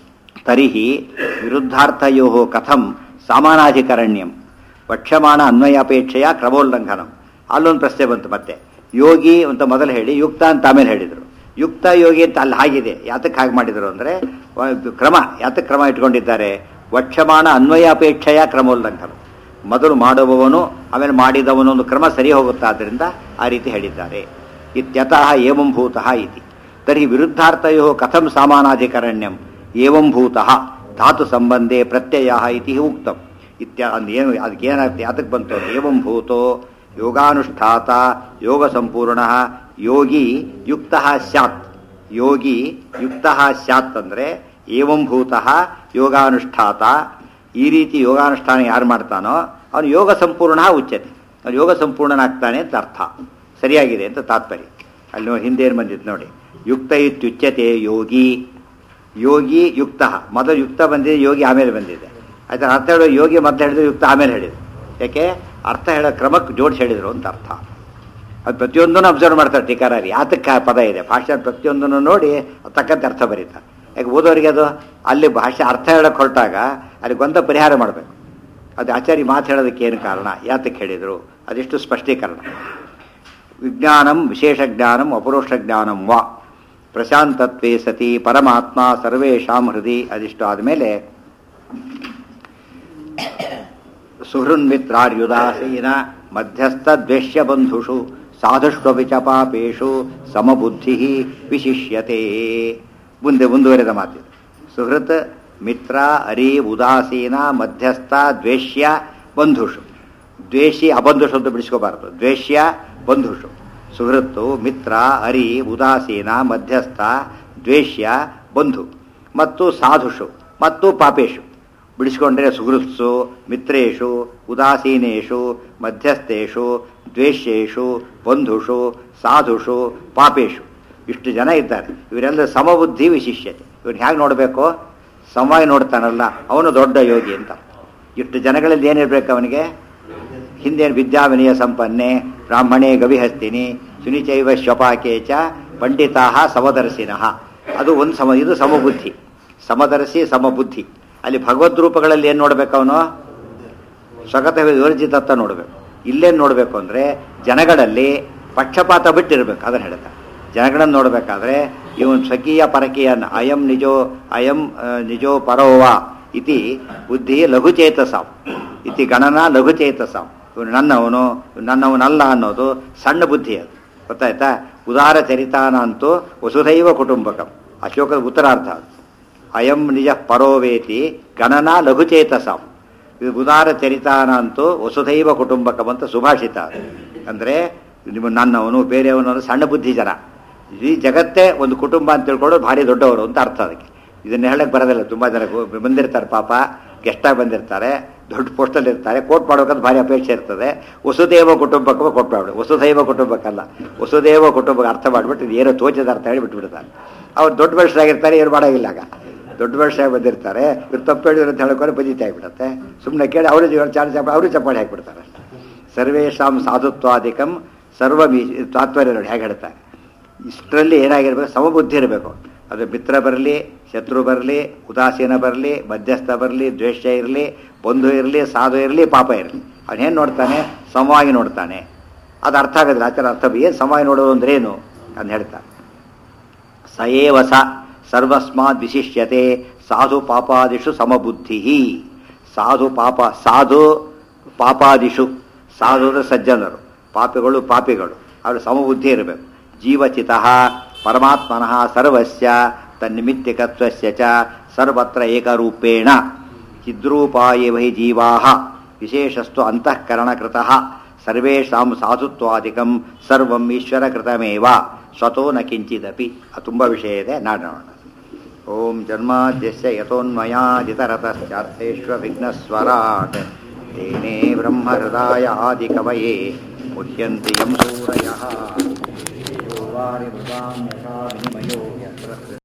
A: ತರಿಹಿ ವಿರುದ್ಧಾರ್ಥಯೋ ಕಥಂ ಸಾಮಾನಾಧಿಕರಣ್ಯಂ ವಕ್ಷ್ಯಮಾಣ ಅನ್ವಯಾಪೇಕ್ಷೆಯ ಕ್ರಮೋಲ್ಲಂಘನಂ ಅಲ್ಲೊಂದು ಪ್ರಶ್ನೆ ಬಂತು ಮತ್ತೆ ಯೋಗಿ ಅಂತ ಮೊದಲು ಹೇಳಿ ಯುಕ್ತ ಅಂತ ಆಮೇಲೆ ಹೇಳಿದರು ಯುಕ್ತ ಯೋಗಿ ಅಂತ ಅಲ್ಲಿ ಆಗಿದೆ ಯಾತಕ್ಕೆ ಹಾಗೆ ಮಾಡಿದರು ಅಂದರೆ ಕ್ರಮ ಯಾತಕ್ಕೆ ಕ್ರಮ ಇಟ್ಕೊಂಡಿದ್ದಾರೆ ವಕ್ಷಮಾಣ ಅನ್ವಯಾಪೇಕ್ಷೆಯ ಕ್ರಮೋಲ್ಲಂಘನ ಮೊದಲು ಮಾಡುವವನು ಆಮೇಲೆ ಮಾಡಿದವನು ಒಂದು ಕ್ರಮ ಸರಿ ಹೋಗುತ್ತಾ ಆದ್ದರಿಂದ ಆ ರೀತಿ ಹೇಳಿದ್ದಾರೆ ಇತ್ಯತಃ ಏವಂ ಭೂತಃ ಇತಿ ತರ್ಹಿ ವಿರುದ್ಧಾರ್ಥಯೋ ಕಥಂ ಸಾಮಾನಾಧಿಕರಣ್ಯಂ ಏವಂ ಭೂತಃ ಧಾತು ಸಂಬಂಧೆ ಪ್ರತ್ಯಯ ಇತಿ ಉಕ್ತಂ ಇತ್ಯ ಏನು ಅದಕ್ಕೆ ಏನಾಗ್ತದೆ ಅದಕ್ಕೆ ಬಂತು ಏವಂ ಭೂತೋ ಯೋಗಾನುಷ್ಠಾತ ಯೋಗ ಸಂಪೂರ್ಣ ಯೋಗಿ ಯುಕ್ತ ಸ್ಯಾತ್ ಯೋಗಿ ಯುಕ್ತ ಸ್ಯಾತ್ ಅಂದರೆ ಏವಂ ಭೂತಃ ಯೋಗಾನುಷ್ಠಾತ ಈ ರೀತಿ ಯೋಗಾನುಷ್ಠಾನ ಯಾರು ಮಾಡ್ತಾನೋ ಅವನು ಯೋಗ ಸಂಪೂರ್ಣ ಉಚ್ಯತೆ ಅವನು ಯೋಗ ಸಂಪೂರ್ಣನಾಗ್ತಾನೆ ಅಂತ ಅರ್ಥ ಸರಿಯಾಗಿದೆ ಅಂತ ತಾತ್ಪರ್ಯ ಅಲ್ಲಿ ನೋಡಿ ಹಿಂದೇನು ಬಂದಿತ್ತು ನೋಡಿ ಯುಕ್ತ ಇತ್ಯುಚ್ಯತೆ ಯೋಗಿ ಯೋಗಿ ಯುಕ್ತ ಮೊದಲು ಯುಕ್ತ ಬಂದಿದೆ ಯೋಗಿ ಆಮೇಲೆ ಬಂದಿದೆ ಆಯ್ತಾ ಅರ್ಥ ಹೇಳೋ ಯೋಗಿ ಮೊದಲು ಹೇಳಿದ್ರು ಯುಕ್ತ ಆಮೇಲೆ ಹೇಳಿದ್ರು ಯಾಕೆ ಅರ್ಥ ಹೇಳೋ ಕ್ರಮಕ್ಕೆ ಜೋಡಿಸಿ ಹೇಳಿದ್ರು ಅಂತ ಅರ್ಥ ಅದು ಪ್ರತಿಯೊಂದನ್ನು ಅಬ್ಸರ್ವ್ ಮಾಡ್ತಾರೆ ಟೀಕಾರಾರಿ ಯಾತಕ್ಕೆ ಆ ಪದ ಇದೆ ಭಾಷೆ ಪ್ರತಿಯೊಂದನ್ನು ನೋಡಿ ಅದ್ ತಕ್ಕಂತೆ ಅರ್ಥ ಬರೀತಾರೆ ಯಾಕೆ ಓದೋರಿಗೆ ಅದು ಅಲ್ಲಿ ಭಾಷೆ ಅರ್ಥ ಹೇಳಕ್ಕೆ ಹೊರಟಾಗ ಅಲ್ಲಿ ಗೊಂದ ಪರಿಹಾರ ಮಾಡಬೇಕು ಅದು ಆಚಾರ್ಯ ಮಾತು ಹೇಳೋದಕ್ಕೆ ಏನು ಕಾರಣ ಯಾತಕ್ಕೆ ಹೇಳಿದರು ಅದೆಷ್ಟು ಸ್ಪಷ್ಟೀಕರಣ ವಿಜ್ಞಾನಂ ವಿಶೇಷ ಜ್ಞಾನಂ ಅಪರೋಕ್ಷ ಜ್ಞಾನಂ ವಾ ಪ್ರಶಾಂತತ್ವೇ ಸತಿ ಪರಮಾತ್ಮ ಸರ್ವೇಷಾಂ ಹೃದಯ ಅದಿಷ್ಟು ಆದಮೇಲೆ ಸುಹೃನ್ಮಿತ್ರಾರ್ಯುದಾಸೀನ ಮಧ್ಯಸ್ಥ ದ್ವೇಷ್ಯ ಬಂಧುಷು ಸಾಧುಷ್ವಪಿ ಚ ಪಾಪೇಶು ಸಮಬುದ್ಧಿ ವಿಶಿಷ್ಯತೆ ಮುಂದೆ ಮುಂದುವರೆದ ಮಾತಿದೆ ಸುಹೃತ್ ಮಿತ್ರ ಅರಿ ಉದಾಸೀನ ಮಧ್ಯಸ್ಥ ದ್ವೇಷ್ಯ ಬಂಧುಷು ದ್ವೇಷಿ ಅಬಂಧುಷು ಅಂತ ಬಿಡಿಸ್ಕೋಬಾರದು ದ್ವೇಷ್ಯ ಬಂಧುಷು ಸುಹೃತ್ತು ಮಿತ್ರ ಅರಿ ಉದಾಸೀನ ಮಧ್ಯಸ್ಥ ದ್ವೇಷ್ಯ ಬಂಧು ಮತ್ತು ಸಾಧುಷು ಮತ್ತು ಪಾಪೇಶು ಬಿಡಿಸ್ಕೊಂಡ್ರೆ ಸುಹೃತ್ಸು ಮಿತ್ರೇಶು ಉದಾಸೀನೇಶು ಮಧ್ಯಸ್ಥೇಶು ದ್ವೇಷ್ಯೇಶು ಬಂಧುಷು ಸಾಧುಷು ಪಾಪೇಶು ಇಷ್ಟು ಜನ ಇದ್ದಾರೆ ಇವರೆಲ್ಲ ಸಮಬುದ್ಧಿ ವಿಶಿಷ್ಯತೆ ಇವ್ರು ಹೇಗೆ ನೋಡಬೇಕು ಸಮವಾಗಿ ನೋಡ್ತಾನಲ್ಲ ಅವನು ದೊಡ್ಡ ಯೋಗಿ ಅಂತ ಇಷ್ಟು ಜನಗಳಲ್ಲಿ ಏನಿರ್ಬೇಕು ಅವನಿಗೆ ಹಿಂದೇನು ವಿದ್ಯಾವಿನಯ ಸಂಪನ್ನೆ ಬ್ರಾಹ್ಮಣೇ ಗವಿಹಸ್ತಿನಿ ಸುನಿಚೈವ ಶ್ವಪಾಕೆ ಚ ಪಂಡಿತಾ ಸಮದರ್ಶಿನಃ ಅದು ಒಂದು ಸಮ ಇದು ಸಮಬುದ್ಧಿ ಸಮದರ್ಶಿ ಸಮಬುದ್ಧಿ ಅಲ್ಲಿ ಭಗವದ್ ರೂಪಗಳಲ್ಲಿ ಏನು ನೋಡ್ಬೇಕು ಅವನು ಸ್ವಗತ ವಿವರ್ಜಿತತ್ತ ನೋಡಬೇಕು ಇಲ್ಲೇನು ನೋಡಬೇಕು ಅಂದರೆ ಜನಗಳಲ್ಲಿ ಪಕ್ಷಪಾತ ಬಿಟ್ಟಿರ್ಬೇಕು ಅದನ್ನು ಹೇಳ್ತಾರೆ ಜನಗಳನ್ನು ನೋಡಬೇಕಾದ್ರೆ ಇವನು ಸ್ವಕೀಯ ಪರಕೀಯನ್ ಅಯಂ ನಿಜೋ ಅಯಂ ಆ, ನಿಜೋ ಪರೋವ ಇತಿ ಬುದ್ಧಿ ಲಘುಚೇತಸಾಂ ಇತಿ ಗಣನ ಲಘುಚೇತಸಾಂ ಇವನು ನನ್ನವನು ಇವ್ನು ನನ್ನವನಲ್ಲ ಅನ್ನೋದು ಸಣ್ಣ ಬುದ್ಧಿ ಅದು ಗೊತ್ತಾಯ್ತಾ ಉದಾರ ಚರಿತಾನ ಅಂತೂ ವಸುಧೈವ ಕುಟುಂಬಕಂ ಅಶೋಕದ ಉತ್ತರಾರ್ಥ ಅದು ಅಯಂ ನಿಜ ಪರೋವೇತಿ ಗಣನ ಲಘುಚೇತಸಾಂ ಇದು ಉದಾರ ಚರಿತಾನ ಅಂತೂ ವಸುಧೈವ ಕುಟುಂಬಕಂ ಅಂತ ಸುಭಾಷಿತ ಅದು. ಅಂದ್ರೆ ನಿಮ್ಮ ನನ್ನವನು ಬೇರೆಯವನು ಅನ್ನೋ ಸಣ್ಣ ಬುದ್ಧಿ ಜನ ಈ ಜಗತ್ತೇ ಒಂದು ಕುಟುಂಬ ಅಂತ ತಿಳ್ಕೊಳ್ಳೋದು ಭಾರಿ ದೊಡ್ಡವರು ಅಂತ ಅರ್ಥ ಅದಕ್ಕೆ ಇದನ್ನ ಹೇಳಕ್ ಬರೋದಿಲ್ಲ ತುಂಬಾ ಜನ ಗೊ- ಬಂದಿರ್ತಾರೆ ಪಾಪ ಗೆಸ್ಟಾಗಿ ಬಂದಿರ್ತಾರೆ ದೊಡ್ಡ ಪೋಸ್ಟಲ್ಲಿ ಇರ್ತಾರೆ ಕೋಟ್ ಮಾಡ್ಬೇಕಂತ ಭಾರಿ ಅಪೇಕ್ಷೆ ಇರ್ತದೆ ವಸುದೇವ ಕುಟುಂಬಕ್ಕೆ ಕೊಟ್ಟು ಮಾಡ್ಬಿಡು ವಸುದೈವ ಕುಟುಂಬಕ್ಕಲ್ಲ ವಸುದೇವ ಕುಟುಂಬಕ್ಕೆ ಅರ್ಥ ಮಾಡಿಬಿಟ್ಟು ಇದು ಏನೋ ತೋಚದ ಅರ್ಥ ಹೇಳಿ ಬಿಟ್ಬಿಡ್ತಾರೆ ಅವ್ರು ದೊಡ್ಡ ಮನುಷ್ಯರಾಗಿರ್ತಾರೆ ಏನು ಮಾಡೋಂಗಿಲ್ಲ ಆಗ ದೊಡ್ಡ ಮನುಷ್ಯರಾಗಿ ಬಂದಿರ್ತಾರೆ ಇವ್ರು ತಪ್ಪು ಹೇಳಿದ್ರು ಅಂತ ಹೇಳ್ಕೊಂಡು ಬಜಿತಿ ಆಗಿಬಿಡುತ್ತೆ ಸುಮ್ಮನೆ ಕೇಳಿ ಅವರು ಚಾರ್ಜ್ ಅವರು ಚಪ್ಪಾಳಿ ಹಾಕಿಬಿಡ್ತಾರೆ ಅಷ್ಟೇ ಸರ್ವೇಶಾಂ ಸಾಧುತ್ವಾದಿಕಂ ಸರ್ವ ತಾತ್ಪರ್ಯ ನೋಡಿ ಹೇಗೆ ಹೇಳ್ತಾರೆ ಇಷ್ಟರಲ್ಲಿ ಏನಾಗಿರ್ಬೇಕು ಸಮಬುದ್ಧಿ ಇರಬೇಕು ಅದು ಮಿತ್ರ ಬರಲಿ ಶತ್ರು ಬರಲಿ ಉದಾಸೀನ ಬರಲಿ ಮಧ್ಯಸ್ಥ ಬರಲಿ ದ್ವೇಷ ಇರಲಿ ಬಂಧು ಇರಲಿ ಸಾಧು ಇರಲಿ ಪಾಪ ಇರಲಿ ಅವನೇನು ನೋಡ್ತಾನೆ ಸಮವಾಗಿ ನೋಡ್ತಾನೆ ಅದು ಅರ್ಥ ಆಗೋದಿಲ್ಲ ಆಚಾರ ಅರ್ಥ ಏನು ಸಮವಾಗಿ ನೋಡೋದು ಅಂದ್ರೆ ಏನು ಅಂತ ಹೇಳ್ತಾರೆ ಸಯೇವ ಸ ಸರ್ವಸ್ಮಾದ್ ವಿಶಿಷ್ಯತೆ ಸಾಧು ಪಾಪಾದಿಷು ಸಮಬುದ್ಧಿ ಸಾಧು ಪಾಪ ಸಾಧು ಪಾಪಾದಿಷು ಸಾಧು ಅಂದ್ರೆ ಸಜ್ಜನರು ಪಾಪಿಗಳು ಪಾಪಿಗಳು ಅವರು ಸಮಬುದ್ಧಿ ಇರಬೇಕು ಜೀವಚಿತ ಪರಮಾತ್ಮನಃ ಸರ್ವಸ್ಯ ತನ್ನಿಮಿತ್ತಿಕತ್ವಸ್ಯ ಚ ಸರ್ವತ್ರ ಏಕರೂಪೇಣ ಚಿದ್ರೂಪಾಯೇ ವಹಿ ಜೀವಾ ವಿಶೇಷಸ್ತು ಅಂತಃಕರಣಕೃತಃ ಸರ್ವೇಷಾಂ ಸಾಧುತ್ವಾದಿಕಂ ಸರ್ವಂ ಈಶ್ವರಕೃತಮೇವ ಸ್ವತೋ ನ ಕಿಂಚಿದಪಿ ಅದು ತುಂಬ ವಿಷಯ ಇದೆ ನಾಡೋಣ ಓಂ ಜನ್ಮಾದ್ಯಸ್ಯ ಯಥೋನ್ಮಯಾದಿತರತಶ್ಚಾರ್ಥೇष्वविघ्नस्वराट् तेने ब्रह्महृदाय आदिकवये मुह्यन्ति यं सूरयः यो वारिमृदां यथा विनिमयो यत्र